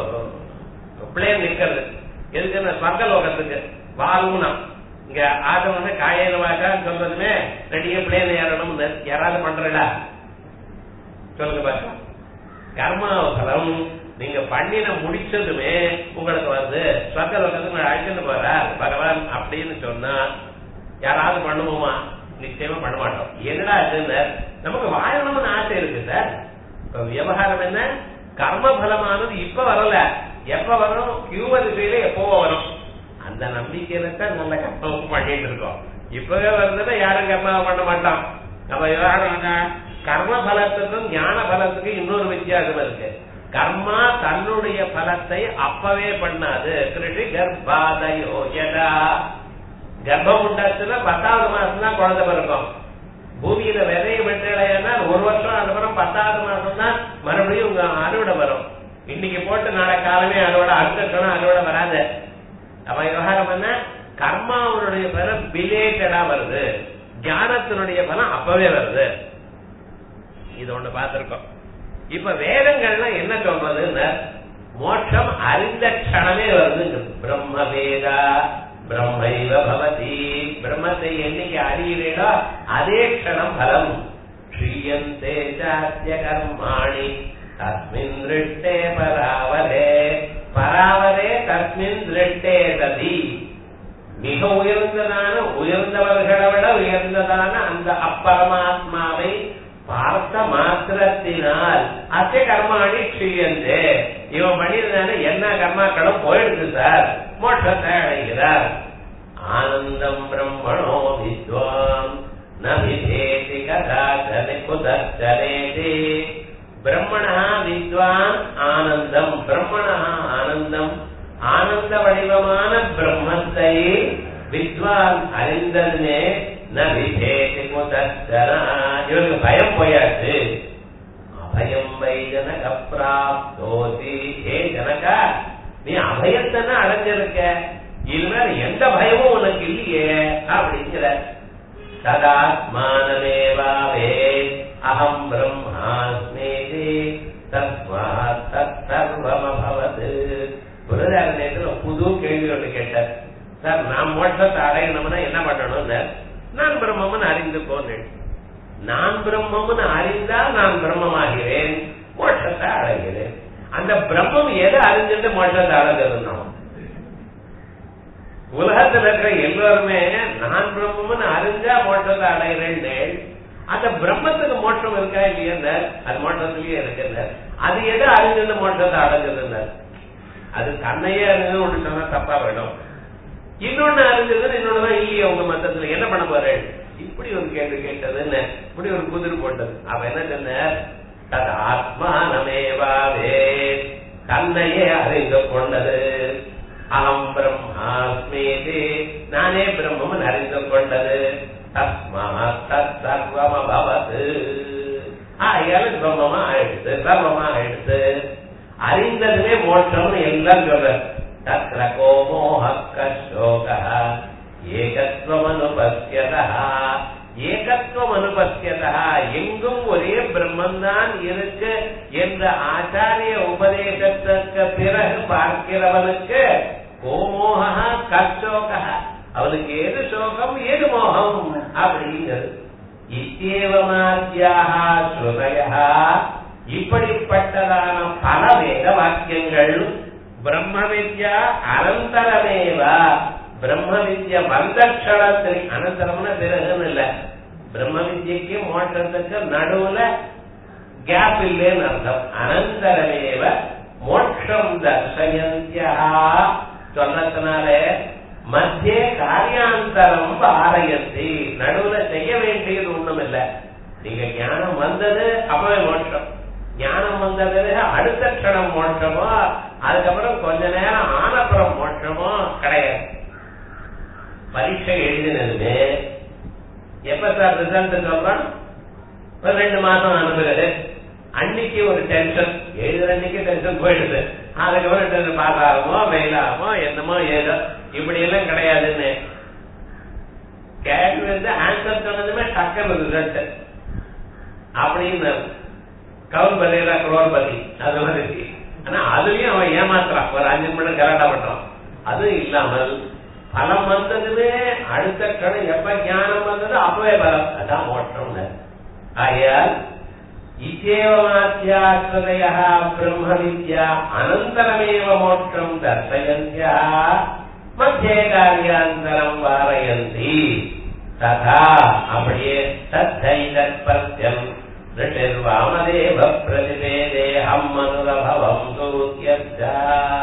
பிளேன் நிக்கிறது எதுக்கு ஸ்வர்கலோகத்துக்கு வால்முனம் இங்க ஆதவன காயனவாக சொல்றதுமே ரெடியே பிளேன் ஏறணும்னு யாராவது பண்றடா சொல்லுங்க பாக்கலாம் கர்மாவசரம் நீங்க பண்ணின முடிச்சதுமே உங்களுக்கு வந்து சொர்க்க லோகத்துக்கு அழைச்சிட்டு போறார் பகவான் அப்படின்னு சொன்னா யாராவது பண்ணுவோமா நிச்சயமா பண்ண மாட்டோம் என்னடா இதுன்னு நமக்கு வாழணும்னு ஆசை இருக்கு சார் இப்ப விவகாரம் என்ன கர்ம பலமானது இப்ப வரல எப்ப வரும் கியூவரிசையில எப்போ வரும் அந்த நம்பிக்கையில தான் நல்ல கர்மம் பண்ணிட்டு இருக்கோம் இப்பவே வருதுன்னா யாரும் கர்மாவை பண்ண மாட்டோம் நம்ம விவகாரம் என்ன கர்ம பலத்துக்கும் ஞான பலத்துக்கும் இன்னொரு வித்தியாசம் இருக்கு கர்மா தன்னுடைய பலத்தை அப்பவே பண்ணாது கிருஷி கர்ப்பாதயோ யதா கர்ப்பம் உண்டாச்சுன்னா பத்தாவது மாசம் தான் குழந்தை பிறக்கும் பூமியில விதைய வெட்டலைன்னா ஒரு வருஷம் அதுக்கப்புறம் பத்தாவது மாசம் தான் மறுபடியும் உங்க அறுவடை வரும் இன்னைக்கு போட்டு நாளை காலமே அறுவடை அடுத்த கணம் அறுவடை வராது அப்ப விவகாரம் என்ன கர்மாவனுடைய பலம் பிலேட்டடா வருது ஞானத்தினுடைய பலம் அப்பவே வருது இது ஒண்ணு பார்த்திருக்கோம் இப்ப வேதங்கள்லாம் என்ன சொல்றதுன்னு மோட்சம் அறிந்த க்ஷணமே வருது பிரம்ம வேதா பிரம்மைவ பவதி பிரம்மத்தை என்னைக்கு அறிகிறீடோ அதே க்ஷணம் பலம் க்ஷீயந்தே சாத்திய கர்மாணி தஸ்மின் திருஷ்டே பராவரே பராவரே தஸ்மின் திருஷ்டே ததி மிக உயர்ந்ததான உயர்ந்தவர்களை விட உயர்ந்ததான அந்த அப்பரமாத்மாவை பார்த்த மாத்திரத்தினால் அத்திய கர்மாணி க்ஷீயந்தே இவன் பண்ணியிருந்தானே என்ன கர்மாக்களும் போயிடுது சார் மோட்சத்தை அடைகிறார் ஆனந்தம் பிரம்மணோ வித்வான் நபிதேதி கதாச்சனை குதச்சனேதி பிரம்மணா வித்வான் ஆனந்தம் பிரம்மணா ஆனந்தம் ஆனந்த வடிவமான பிரம்மத்தை வித்வான் அறிந்ததுமே நபிதேதி குதச்சனா இவனுக்கு பயம் போயாச்சு அபயம் வை ஜனக பிராப்தோதி ஹே ஜனகா நீ அபயத்தானே அடைஞ்சிருக்க இனிமேல் எந்த பயமும் உனக்கு இல்லையே அப்படிங்கிற சதாத்மானமேவாவே அகம் பிரம்மாஸ்மேதி தஸ்மாத் தர்வமபவது புரதாரண்யத்துல புது கேள்வி ஒன்று கேட்டார் சார் நான் மோட்சத்தை அடையணும்னா என்ன பண்ணணும் நான் பிரம்மம்னு அறிந்து போனேன் நான் பிரம்மம்னு அறிந்தால் நான் பிரம்மமாகிறேன் மோட்சத்தை அடைகிறேன் அந்த பிரம்மம் எதை அறிஞ்சிட்டு மோட்சத்தை அடைஞ்சிருந்தோம் உலகத்துல இருக்கிற எல்லோருமே நான் பிரம்மம்னு அறிஞ்சா மோட்சத்தை அடைகிறேன் அந்த பிரம்மத்துக்கு மோட்சம் இருக்கா இல்லையா அது மோட்சத்திலேயே இருக்குல்ல அது எதை அறிஞ்சிட்டு மோட்சத்தை அடைஞ்சதுன்னு அது தன்னையே அறிஞ்சது ஒன்று சொன்னா தப்பா வேணும் இன்னொன்னு அறிஞ்சது இன்னொன்னுதான் இல்லையே உங்க மத்தத்துல என்ன பண்ண போறேன் இப்படி ஒரு கேள்வி கேட்டதுன்னு இப்படி ஒரு குதிர் போட்டது அவ என்ன சொன்ன தது ஆத்மானமேவாவே தன்னையே அறிந்து கொண்டது அகம் பிரம்மாஸ்மேதி நானே பிரம்மம் அறிந்து கொண்டது தஸ்மாத் தத் சர்வமபவது ஆகையால பிரம்மமா ஆயிடுச்சு சர்வமா ஆயிடுச்சு அறிந்ததுமே மோட்சம்னு எல்லாம் சொல்ற தத்ர கோமோஹ கசோக ஏகத்துவம் அனுபத்தியதா ஏகத்துவம் அனுபத்தியதா எங்கும் ஒரே பிரம்மந்தான் இருக்கு என்ற ஆச்சாரிய உபதேசத்துக்கு பிறகு பார்க்கிறவனுக்கு கோமோக கசோக அவனுக்கு ஏது சோகம் ஏது மோகம் அப்படிங்கிறது இத்தேவமாத்தியாக ஸ்ருதயா இப்படிப்பட்டதான பல வேத வாக்கியங்கள் பிரம்ம வித்யா அனந்தரமேவா பிரம்ம வித்ய வந்த க்ஷணத்தில் அனந்தரம்னா பிறகுன்னு இல்ல பிரம்ம வித்யக்கு மோட்சத்துக்கு நடுவுல கேப் இல்லைன்னு அர்த்தம் அனந்தரமேவ மோட்சம் தர்சயந்தியா சொன்னதுனாலே மத்திய காரியாந்தரம் பாரயந்தி நடுவுல செய்ய வேண்டியது ஒண்ணும் இல்ல நீங்க ஞானம் வந்தது அப்பவே மோட்சம் ஞானம் வந்த பிறகு அடுத்த க்ஷணம் மோட்சமோ அதுக்கப்புறம் கொஞ்ச நேரம் ஆனப்புறம் மோட்சமோ கிடையாது பரீட்சை எழுதினதுமே எப்ப சார் ரிசல்ட் சொல்றோம் ஒரு ரெண்டு மாசம் அனுப்புறது அன்னைக்கு ஒரு டென்ஷன் எழுதுற அன்னைக்கு டென்ஷன் போயிடுது அதுக்கப்புறம் டென்ஷன் பாஸ் ஆகுமோ வெயில் ஆகுமோ என்னமோ ஏதோ இப்படி எல்லாம் கிடையாதுன்னு கேள்வி வந்து ஆன்சர் சொன்னதுமே டக்குன்னு ரிசல்ட் அப்படின்னு கவுன் பலியில குரோர்பதி அது மாதிரி ஆனா அதுலயும் அவன் ஏமாத்துறான் ஒரு அஞ்சு நிமிடம் கரெக்டா பண்றான் அதுவும் இல்லாமல் பலம் வந்ததுமே அடுத்த கணம் எப்ப ஞானம் வந்தது அப்பவே பலம் அதான் மோட்டம் ஆகையால் इत्येवमात्याश्रदयः ब्रह्मविद्या अनन्तरमेव मोक्षम् दर्शयन्त्यः मध्ये कार्यान्तरम् वारयन्ति तथा அப்படியே தத்தைதற்பத்தியம் ரிஷிர்வாமதேவ பிரதிபேதே அம்மனுரபவம் சூரியச்சா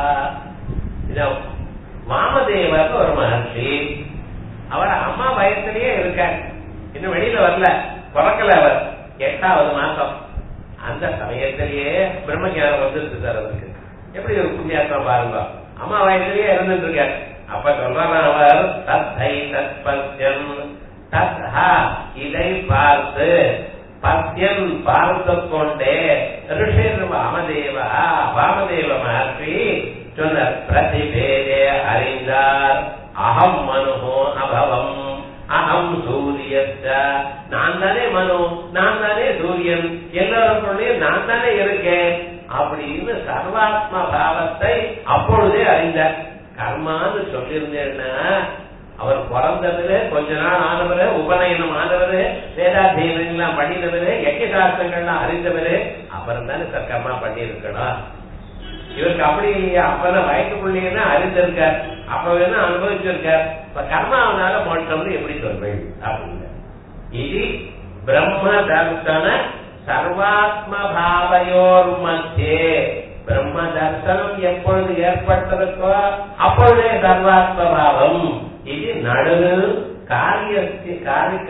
இது வாமதேவர் ஒரு மகர்ஷி அவர் அம்மா வயசுலயே இருக்கார் இன்னும் வெளியில வரல பிறக்கல அவர் எட்டாவது மாசம் அந்த சமயத்திலேயே பிரம்மஞானம் வந்துருக்கு சார் அவருக்கு எப்படி ஒரு புண்ணியாத்திரம் பாருங்க அம்மா வயசுலயே இருந்துட்டு இருக்கார் அப்ப சொல்றான் அவர் தத்தை தற்பத்தியம் தத்ஹா இதை பார்த்து பத்தியம் பார்த்து கொண்டே ரிஷிர் வாமதேவா வாமதேவ மகர்ஷி சொன்னார் பிரதிபேதே அறிந்தார் அகம் மனோ அபவம் அகம் சூரியத்த நான் தானே மனு நான் தானே சூரியன் எல்லாருக்குள்ளேயும் நான் தானே இருக்கேன் அப்படின்னு சர்வாத்ம பாவத்தை அப்பொழுதே அறிந்தார் கர்மான்னு சொல்லியிருந்தேன்னா அவர் பிறந்தவரு கொஞ்ச நாள் ஆனவரு உபநயனம் ஆனவரு வேதாத்தியனம் எல்லாம் பண்ணினவரு யக்க சாஸ்திரங்கள்லாம் அறிந்தவரு அப்புறம் தானே சார் கர்மா பண்ணி இருக்கணும் இவருக்கு அப்படி இல்லையா அப்பதான் வயசுக்குள்ளேயே அறிந்திருக்கார் அப்ப வேணா அனுபவிச்சிருக்கார் இப்ப கர்மாவனால மோட்சம்னு எப்படி சொல்வேன் அப்படின்னு இது பிரம்ம தர்சன சர்வாத்ம பாவையோர் மத்தியே பிரம்ம தர்சனம் எப்பொழுது ஏற்பட்டிருக்கோ அப்பொழுதே சர்வாத்ம பாவம் இது நடுவில் காரியத்தி காரிய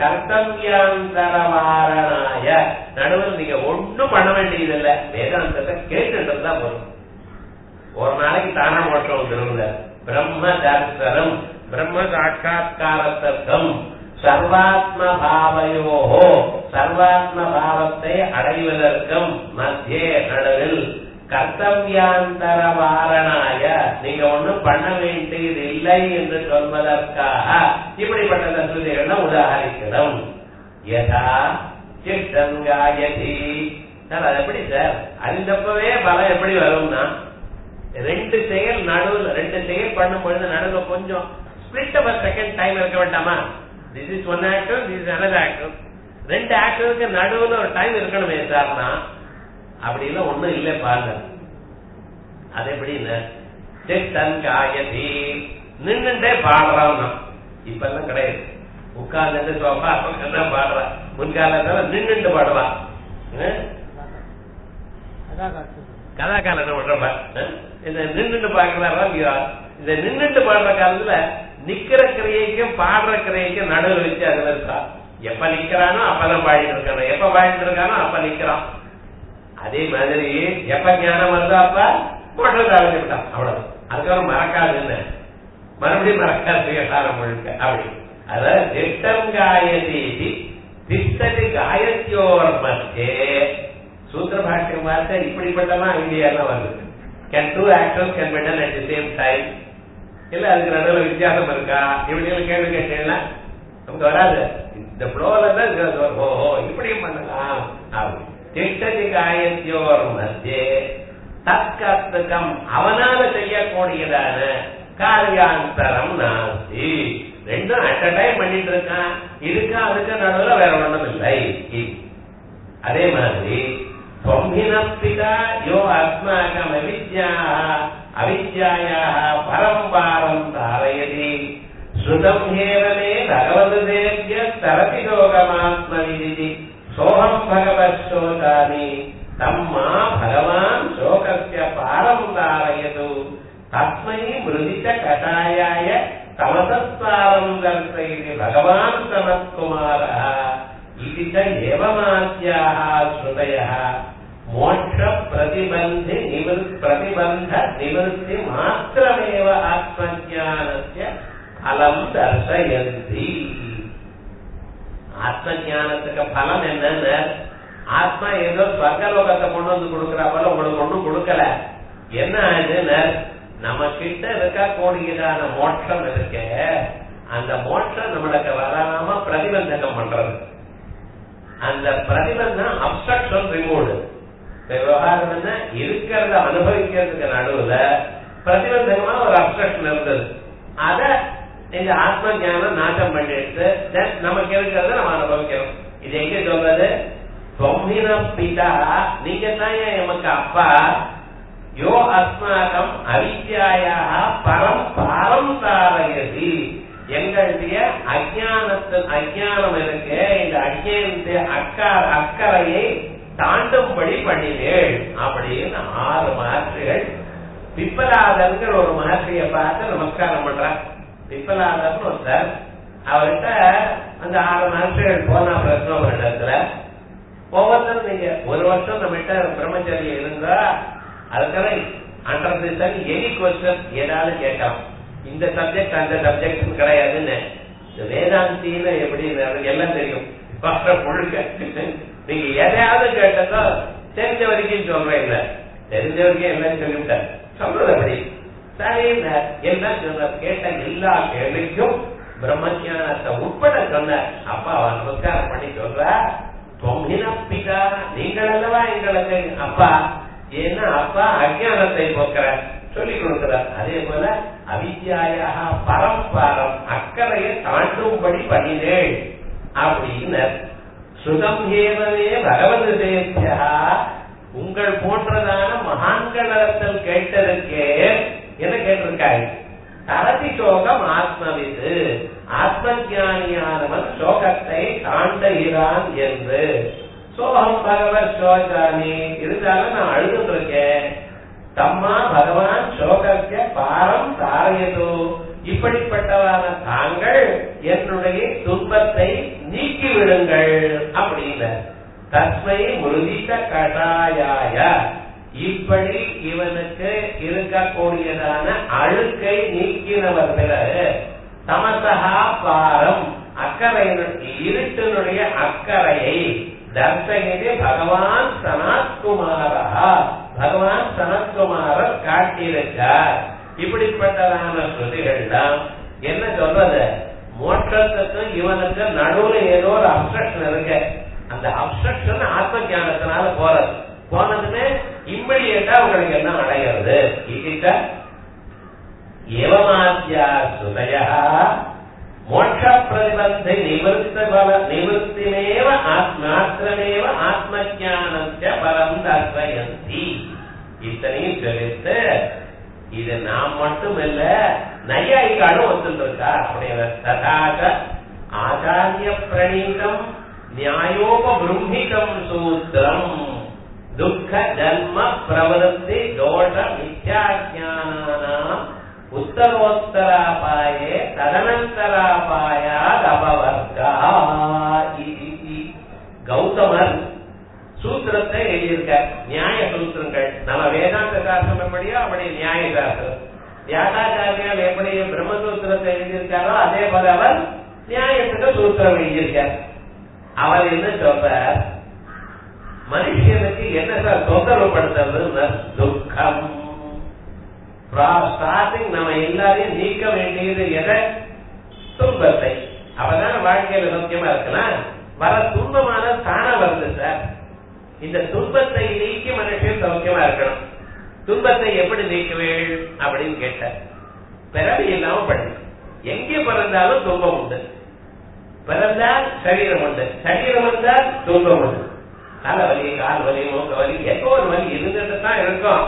கர்த்தவியாந்தரவாரணாய நடுவில் நீங்க ஒண்ணும் பண்ண வேண்டியதில்லை வேதாந்தத்தை கேட்டுட்டு இருந்தா போதும் ஒரு நாளைக்கு தான மோட்சம் வந்துருங்க பிரம்ம தர்சனம் பிரம்ம சாட்சா்காரத்தம் சர்வாத்ம பாவையோஹோ சர்வாத்ம பாவத்தை அடைவதற்கும் மத்திய நடுவில் கர்த்தவியாந்தர வாரணாய நீங்க ஒண்ணும் பண்ண வேண்டியது இல்லை என்று சொல்வதற்காக இப்படிப்பட்ட தத்துவதைகள் உதாகரிக்கணும் யதா சிஷ்டங்காயதி சார் அது எப்படி சார் அறிந்தப்பவே பலம் எப்படி வரும்னா ரெண்டு செயல் நடுவில் ரெண்டு செயல் பண்ணும் பொழுது நடுவில் கொஞ்சம் ஸ்பிளிட் அவர் செகண்ட் டைம் இருக்க வேண்டாமா this is one actor this is another actor ரெண்டு ஆக்டருக்கு நடுவில் ஒரு டைம் இருக்கணுமே சார்னா அப்படி எல்லாம் ஒண்ணும் இல்லை பாருங்க அது எப்படின்னு சித்தன் காயதி நின்னுட்டே பாடுறான் இப்ப எல்லாம் கிடையாது உட்கார்ந்துட்டு சோஃபா தான் பாடுறான் முன்காலத்துல நின்னுட்டு பாடுவான் கதாக்காரன் என்ன பண்றப்ப இந்த நின்னுட்டு பாக்குறாரா இல்லையா இந்த நின்னுட்டு பாடுற காலத்துல நிக்கிற கிரியைக்கும் பாடுற கிரியைக்கும் நடுவில் வச்சு அதுல இருக்கா எப்ப நிக்கிறானோ அப்பதான் பாடிட்டு இருக்கானோ எப்ப பாடிட்டு இருக்கானோ அப்ப நிக்கிறான் அதே மாதிரி எப்ப ஞானம் வருதோ அப்ப போட்டது அழைச்சுட்டான் அவ்வளவு அதுக்கப்புறம் மறக்காதுன்னு மறுபடியும் மறக்காது காலம் முழுக்க அப்படி அதாவது திட்டம் காயதி திட்டதி காயத்தியோர் மத்தியே சூத்திர பாஷ்யம் வார்த்தை இப்படிப்பட்டலாம் ஐடியாலாம் வருது can two actors can be done at the same time இல்ல அதுக்கு நடுவில் வித்தியாசம் இருக்கா இப்படி எல்லாம் கேள்வி கேட்டீங்கன்னா நமக்கு வராது இந்த ஃப்ளோல தான் ஓஹோ இப்படியும் பண்ணலாம் அப்படி திட்டதி காயத்தியோர் மத்தியே தற்கத்துக்கம் அவனால செய்யக்கூடியதான காரியாந்தரம் நாசி ரெண்டும் அட் அ டைம் பண்ணிட்டு இருக்கான் இதுக்கு அதுக்கு நடுவில் வேற ஒண்ணும் இல்லை அதே மாதிரி தொம்பினப்பிதா யோ அஸ்மாகம் அவித்யா அவித்யாயா பரம்பாரம் தாரயதி ஸ்ருதம் ஏவமே பகவது தேவிய தரதி லோகமாத்ம விதி சோகம் பகவத் சோதானி தம்மா பகவான் சோகஸ்ய பாரம் தாரயது தஸ்மை மிருதிச்ச கஷாயாய தமசத்வாரம் தர்சயதி பகவான் சமத்குமார இது ஏவமாத்யாः ஸ்ருதயः மோட்ச பிரதிபந்தி நிவൃத் பிரதிபந்த நிவൃத்தி மாத்திரமேவ ஆத்மஜானஸ்ய பலம் தர்சயந்தி ஆத்ம ஞானத்துக்கு பலம் என்னன்னு ஆத்மா ஏதோ ஸ்வர்கலோகத்தை கொண்டு வந்து கொடுக்கிற போல உங்களுக்கு ஒண்ணும் கொடுக்கல என்ன ஆகுதுன்னு நம்ம கிட்ட இருக்கக்கூடியதான மோட்சம் இருக்கு அந்த மோட்சம் நம்மளுக்கு வராம பிரதிபந்தகம் பண்றது அந்த பிரதிபந்தம் அப்சக்ஷன் ரிமூவ்டு விவகாரம் என்ன இருக்கிறத அனுபவிக்கிறதுக்கு நடுவுல பிரதிபந்தகமா ஒரு அப்சக்ஷன் இருந்தது அத இந்த ஆத்ம ஞானம் நாசம் பண்ணிட்டு நமக்கு இருக்கிறத நம்ம அனுபவிக்கிறோம் இது எங்க சொல்றது தொம்மின பிதா நீங்க தான் எமக்கு அப்பா யோ அஸ்மாகம் அவித்யாயா பரம் பாரம் தாரயதி எங்களுடைய அஜானத்தின் அஜானம் இருக்கு இந்த அஜயனுடைய அக்கா அக்கறையை தாண்டும்படி பண்ணினேள் அப்படின்னு ஆறு மகர்ஷிகள் பிப்பலாதன்கிற ஒரு மகர்ஷியை பார்த்து நமஸ்காரம் பண்றார் பிப்பலாதன் ஒருத்தர் அவர்கிட்ட அந்த ஆறு மகர்ஷிகள் போனா பிரச்சனை ஒரு இடத்துல ஒவ்வொருத்தரும் நீங்க ஒரு வருஷம் நம்ம கிட்ட பிரம்மச்சரியம் இருந்தா அதுக்கெல்லாம் அண்டர் திசன் எனி கொஸ்டின் ஏதாவது கேட்கலாம் இந்த சப்ஜெக்ட் அந்த சப்ஜெக்ட் கிடையாதுன்னு இந்த வேதாந்தின்னு எப்படி எல்லாம் தெரியும் பாக்குற முழுக்க நீங்க எதையாவது கேட்டதோ தெரிஞ்ச வரைக்கும் சொல்றேன் இல்ல தெரிஞ்ச வரைக்கும் எல்லாம் சொல்லிவிட்டேன் சொல்றது அப்படி சரி என்ன சொன்ன கேட்ட எல்லா கேள்விக்கும் பிரம்மஞானத்தை உட்பட சொன்ன அப்பா அவன் நமஸ்காரம் பண்ணி சொல்ற பிதா நீங்கள் அல்லவா எங்களுக்கு அப்பா ஏன்னா அப்பா அஜானத்தை போக்குற சொல்லி கொடுக்கிறார் அதே போல அவித்யாயா பரம்பாரம் அக்கறையை தாண்டும்படி பண்ணினேள் அப்படின்னு சுகம் ஏவவே பகவத் தேசியா உங்கள் போன்றதான மகான்களிடத்தில் கேட்டதற்கே என்ன கேட்டிருக்காய் தரதி சோகம் ஆத்மவிது ஆத்ம ஜானியானவன் சோகத்தை தாண்டுகிறான் என்று சோகம் பகவத் சோகாமி இருந்தாலும் நான் அழுதுட்டு இருக்கேன் தம்மா பகவான் சோகத்திய பாரம் தாரையதோ இப்படிப்பட்டவான தாங்கள் என்னுடைய துன்பத்தை நீக்கி விடுங்கள் அப்படின்னு தஸ்மை முருதித்த கடாயாய இப்படி இவனுக்கு இருக்கக்கூடியதான அழுக்கை நீக்கினவர் பிறகு தமசகா பாரம் அக்கறை இருட்டினுடைய அக்கறையை தர்சகிரி பகவான் சனத்குமாரா பகவான் சனத்குமாரர் காட்டியிருக்கார் இப்படிப்பட்டதான ஸ்ருதிகள்லாம் என்ன சொல்றது மோட்சத்துக்கும் இவனுக்கு நடுவுல ஏதோ ஒரு அப்சக்ஷன் இருக்கு அந்த அப்சக்ஷன் ஆத்ம ஜானத்தினால போறது போனதுமே இம்மடியேட்டா உங்களுக்கு என்ன அடைகிறது இதுக்க ஏவமாத்தியா சுதயா மோட்ச பிரதிபந்தை நிவர்த்த பல நிவர்த்திமேவ ஆத்மாத்திரமேவ ஆத்ம ஜானத்திய பலம் தர்சயந்தி இத்தனையும் சொல்லிட்டு இது நாம் மட்டும் இல்ல நையாயிக்காடும் ஒத்துருக்கா அப்படின்னு ததாச்ச ஆச்சாரிய பிரணீதம் நியாயோபபிரும்பிகம் சூத்திரம் துக்க ஜன்ம பிரவருத்தி தோஷ மித்யாஜானானாம் உத்தரோத்தராபாயே ததனந்தராபாயாத் அபவர்கா கௌதமர் சூத்திரத்தை எழுதியிருக்க நியாய சூத்திரங்கள் நம்ம வேதாந்த சாஸ்திரம் எப்படியோ அப்படி நியாய சாஸ்திரம் வியாசாச்சாரியால் எப்படி பிரம்மசூத்திரத்தை எழுதியிருக்காரோ அதே போல அவர் நியாயத்துக்கு சூத்திரம் எழுதியிருக்கார் அவர் என்ன சொல்றார் மனுஷனுக்கு என்ன சார் தொந்தரவு படுத்துறது துக்கம் ஸ்டார்டிங் நம்ம எல்லாரையும் நீக்க வேண்டியது எதை துன்பத்தை அப்பதான வாழ்க்கையில சௌக்கியமா இருக்கலாம் வர துன்பமான தானா வருது சார் இந்த துன்பத்தை நீக்கி மனுஷன் சௌக்கியமா இருக்கணும் துன்பத்தை எப்படி நீக்குவேள் அப்படின்னு கேட்டார் பிறவி இல்லாம பண்ணு எங்கே பிறந்தாலும் துன்பம் உண்டு பிறந்தால் சரீரம் உண்டு சரீரம் வந்தால் துன்பம் உண்டு தலைவலி கால் வலி மூக்க வலி எப்போ ஒரு வலி இருந்துட்டு தான் இருக்கும்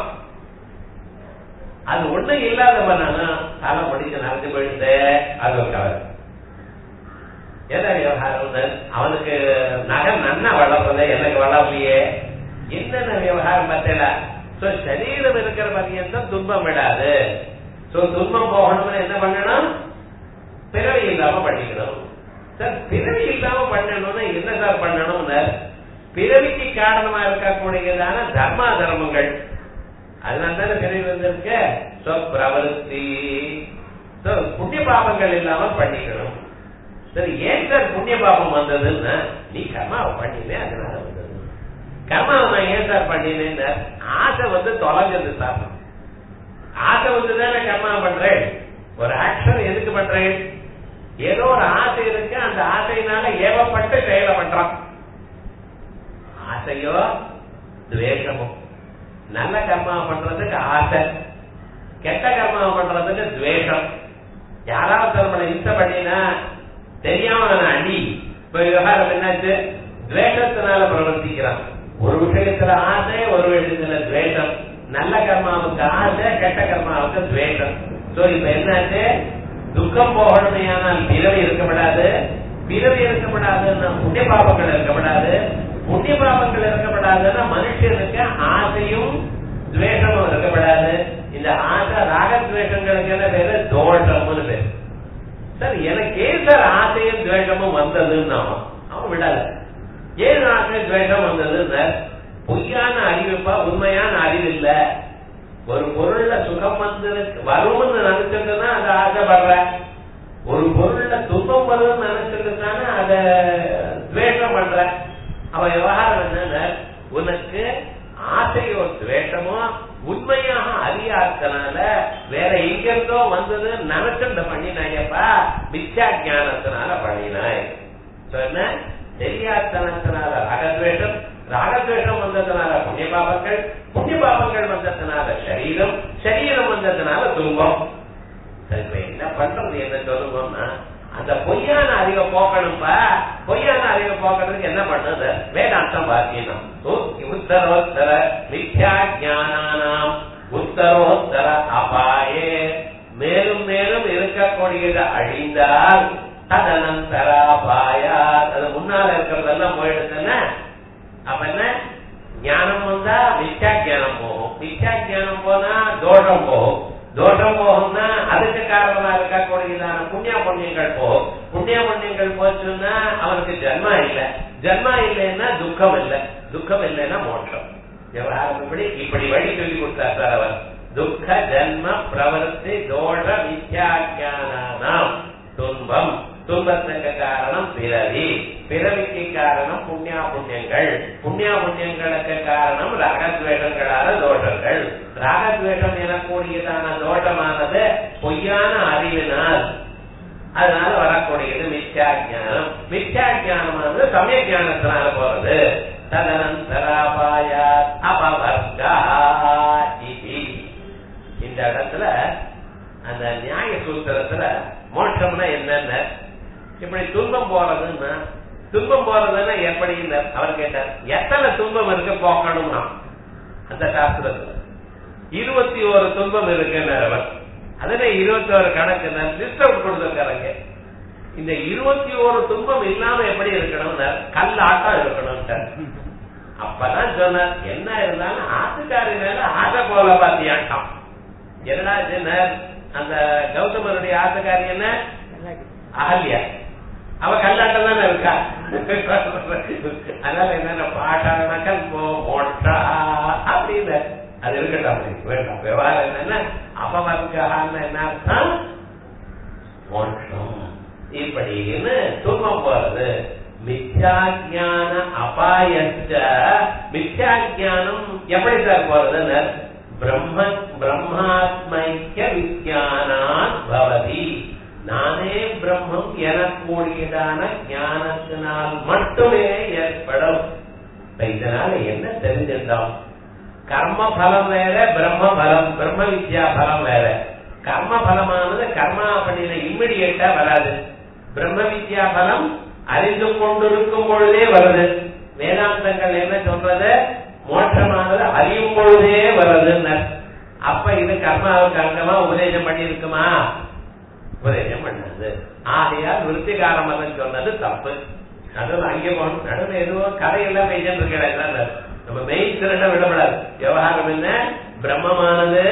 அது ஒண்ணு இல்லாத பண்ணானா தலை முடிச்சு நடந்து போயிட்டு அது ஒரு கவலை என்ன விவகாரம் அவனுக்கு நகை நன்னா வளர்றது எனக்கு வளரலையே என்னென்ன விவகாரம் பார்த்தல சோ சரீரம் இருக்கிற பரியந்தம் துன்பம் விடாது சோ துன்பம் போகணும்னு என்ன பண்ணணும் பிறவி இல்லாம பண்ணிக்கணும் சார் பிறவி இல்லாம பண்ணணும்னா என்ன சார் பண்ணணும் பிறவிக்கு காரணமா இருக்கக்கூடியதான தர்மா தர்மங்கள் அதனால தானே பிறவி வந்திருக்க சோ பிரவருத்தி புண்ணிய பாபங்கள் இல்லாம பண்ணிக்கணும் சரி ஏன் சார் புண்ணிய பாபம் வந்ததுன்னா நீ கர்மாவை பண்ணினே அதனால வந்தது கர்மாவை நான் ஏன் சார் பண்ணினேன் ஆசை வந்து தொலைஞ்சது சார் ஆசை வந்து தானே கர்மா பண்றேன் ஒரு ஆக்ஷன் எதுக்கு பண்றேன் ஏதோ ஒரு ஆசை இருக்கு அந்த ஆசையினால ஏவப்பட்டு செயலை பண்றான் ஆசையோ துவேஷமோ நல்ல கர்மா பண்றதுக்கு ஆசை கெட்ட கர்மா பண்றதுக்கு துவேஷம் யாராவது நம்மளை இஷ்ட பண்ணினா தெரியாம நான் அடி இப்ப விவகாரம் என்னாச்சு துவேஷத்தினால பிரவர்த்திக்கிறான் ஒரு விஷயத்துல ஆசை ஒரு விஷயத்துல துவேஷம் நல்ல கர்மாவுக்கு ஆசை கெட்ட கர்மாவுக்கு துவேஷம் சோ இப்ப என்னாச்சு துக்கம் போகணுமே ஆனால் பிறவி இருக்கப்படாது பிறவி இருக்கப்படாதுன்னா புண்ணிய பாபங்கள் இருக்கப்படாது புண்ணிய பாபங்கள் இருக்கப்படாதுன்னா மனுஷனுக்கு ஆசையும் துவேஷமும் இருக்கப்படாது இந்த ஆசை ராகத்வேஷங்களுக்கு என்ன பேரு தோஷம்னு பேரு சார் எனக்கு ஏன் சார் ஆசையும் துவேஷமும் வந்ததுன்னு அவன் அவன் விடல ஏன் ஆசை துவேஷம் வந்தது சார் பொய்யான அறிவிப்பா உண்மையான அறிவு இல்ல ஒரு பொருள்ல சுகம் வந்து வரும்னு நினைச்சிருந்தா அதை ஆசைப்படுற ஒரு பொருள்ல துன்பம் வரும்னு நினைச்சிருந்தானே அத துவேஷம் பண்ற அவன் விவகாரம் என்னன்னா உனக்கு ஆசையோ துவேஷமோ உண்மையாக அறியாதனால வேற எங்கிருந்தோ வந்தது நினைச்சுண்ட பண்ணினாயப்பா மிச்சா ஞானத்தினால பண்ணினாய் சொன்ன தெரியாதனத்தினால ராகத்வேஷம் ராகத்வேஷம் வந்ததுனால புண்ணிய பாபங்கள் புண்ணிய பாபங்கள் வந்ததுனால சரீரம் சரீரம் வந்ததுனால துன்பம் சரி இப்ப என்ன பண்றது என்ன சொல்லுவோம்னா அந்த பொய்யான அறிவை போக்கணும்பா பொய்யான அறிவை போக்கறதுக்கு என்ன பண்ணது வேதாந்தம் வாக்கியம் உத்தரோத்தர மித்யா ஜானானாம் உத்தரோத்தர அபாயே மேலும் மேலும் இருக்கக்கூடியது அழிந்தால் ததனந்தராபாயா அது முன்னால இருக்கிறதெல்லாம் போயிடுதுன்னா அப்ப என்ன ஞானம் வந்தா மித்யா ஞானம் போகும் மித்யா ஞானம் போனா தோஷம் போகும் தோஷம் போகும்னா அதுக்கு காரணமா இருக்கக்கூடியதான புண்ணிய புண்ணியங்கள் போகும் புண்ணிய புண்ணியங்கள் போச்சுன்னா அவனுக்கு ஜன்மா இல்ல ஜன்மா இல்லைன்னா துக்கம் இல்ல துக்கம் இல்லைன்னா மோட்சம் விவகாரம் இப்படி இப்படி வழி சொல்லி கொடுத்தார் சார் அவர் துக்க ஜன்ம பிரவருத்தி தோஷ வித்யாக்கியானாம் துன்பம் துன்பத்துக்கு காரணம் பிறவி பிறவிக்கு காரணம் புண்ணியா புண்ணியங்கள் புண்ணியா புண்ணியங்களுக்கு காரணம் ராகத்வேஷங்களான தோஷங்கள் ராகத்வேஷம் எனக்கூடியதான தோஷமானது பொய்யான அறிவினால் அதனால வரக்கூடியது மித்யா ஜானம் மித்யா ஜானமானது சமய ஜானத்தினால போறது ததனந்தராபாய அபவர்கா இந்த இடத்துல அந்த நியாய சூத்திரத்துல மோட்சம்னா என்னென்ன இப்படி துன்பம் போறதுன்னா துன்பம் போறதுன்னா எப்படி இல்ல அவர் கேட்டார் எத்தனை துன்பம் இருக்கு போக்கணும்னா அந்த சாஸ்திரத்துல இருபத்தி ஒரு துன்பம் இருக்குன்னு அவர் அதுல இருபத்தி ஒரு கணக்கு லிஸ்ட் அவுட் கொடுத்துருக்காங்க இந்த இருபத்தி ஒரு துன்பம் இல்லாம எப்படி இருக்கணும்னா கல் ஆட்டம் இருக்கணும் அப்பதான் சொன்னார் என்ன இருந்தாலும் ஆத்துக்காரி மேல ஆட்ட போல பாத்தியாட்டம் என்னடா சொன்னார் அந்த கௌதமருடைய ஆத்துக்காரி என்ன அகல்யா அவ கல்லாட்டம் தானே இருக்கா அதனால என்னென்ன பாட்டானக்கல் போ மோட்டா அப்படின்னு அது இருக்கட்டும் அப்படி வேண்டாம் விவகாரம் என்னன்னா அபவர்கான்னு என்ன அர்த்தம் மோட்சம் இப்படின்னு துன்பம் போறது மித்யாஜான அபாயச்ச மித்யாஜானம் எப்படி சார் போறதுன்னு பிரம்ம பிரம்மாத்மைக்க விஜயானாத் பவதி நானே பிரம்மம் எனக்கூடியதான ஞானத்தினால் மட்டுமே ஏற்படும் இதனால என்ன தெரிஞ்சிருந்தோம் கர்ம பலம் வேற பிரம்ம பலம் பிரம்ம வித்யா பலம் வேற கர்ம பலமானது கர்மா பண்ணின இம்மிடியேட்டா வராது பிரம்ம வித்யா பலம் அறிந்து கொண்டிருக்கும் பொழுதே வருது வேதாந்தங்கள் என்ன சொல்றது மோட்சமானது அறியும் பொழுதே வருதுன்னு அப்ப இது கர்மாவுக்கு அங்கமா உபதேசம் பண்ணி இருக்குமா உபதேசம் பண்ணது ஆகையால் விருத்திகார மதம் சொன்னது தப்பு நடுவில் அங்கே போகணும் நடுவில் எதுவும் கதையெல்லாம் பேசிட்டு இருக்கிற நம்ம மெயின் திரண்ட விடப்படாது விவகாரம் என்ன பிரம்மமானது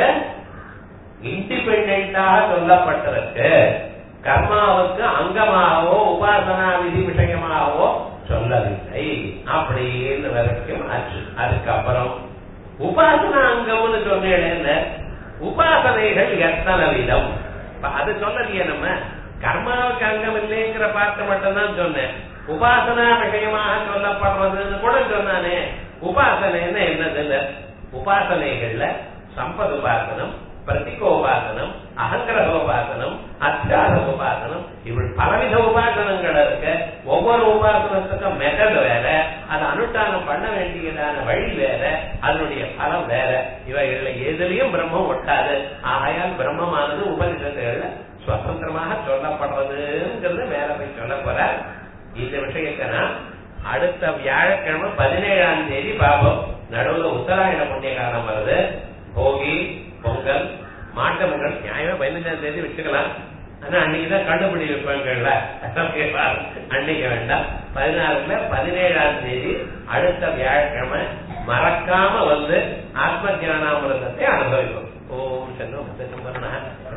இண்டிபெண்டாக சொல்லப்பட்டிருக்கு கர்மாவுக்கு அங்கமாகவோ உபாசனா விதி விஷயமாகவோ சொல்லவில்லை அப்படின்னு வரைக்கும் ஆச்சு அதுக்கப்புறம் உபாசனா அங்கம்னு சொன்னேன் உபாசனைகள் எத்தனை விதம் அது சொல்லலையே நம்ம கர்மாவுக்கு அங்கம் இல்லைங்கிற பார்த்து மட்டும்தான் சொன்னேன் உபாசனா விஷயமாக சொல்லப்படுறதுன்னு கூட சொன்னானே உபாசனைன்னு என்னது உபாசனைகள்ல சம்பது உபாசனம் பிரதிகோபாசனம் அகங்கிரகோபாசனம் அத்தியாச உபாசனம் இப்படி பலவித உபாசனங்கள் இருக்கு ஒவ்வொரு உபாசனத்துக்கும் மெத்தட் வேற அது அனுஷ்டானம் பண்ண வேண்டியதான வழி வேற அதனுடைய பலம் வேற இவைகள்ல எதுலயும் பிரம்மம் ஒட்டாது ஆகையால் பிரம்மமானது உபனிஷத்துகள்ல சுதந்திரமாக சொல்லப்படுறதுங்கிறது மேல போய் சொல்ல போற இந்த விஷயத்தை நான் அடுத்த வியாழக்கிழமை பதினேழாம் தேதி பாப்போம் நடுவுல உத்தராயண புண்ணிய காலம் வருது போகி பொங்கல் மாட்டு பொங்கல் நியாயமா பதினஞ்சாம் தேதி வச்சுக்கலாம் ஆனா அன்னைக்குதான் கண்டுபிடி வைப்பாங்கல்ல அன்னைக்கு வேண்டாம் பதினாறுல பதினேழாம் தேதி அடுத்த வியாழக்கிழமை மறக்காம வந்து ஆத்ம தியானாமிரதத்தை அனுபவிக்கும் ஓம் சன்னோ முத்தம்பரணா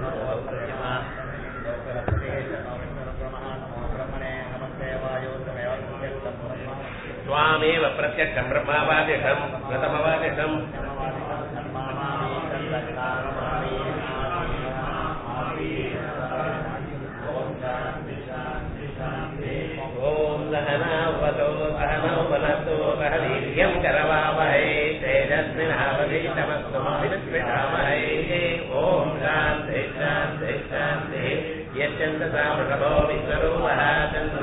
स्वामेव प्रत्यक्षम् ब्रह्मावादिशम् प्रथमवादिशम् ॐ सहनावतो सहनौ वनतो सह वीर्यम् करवावहै तेजस्विनावधीतमस्तु विद्विषामहै ॐ शान्ति शान्ति शान्तिः यच्चन्द्रसा वृषभो विश्वरूपः चन्द्र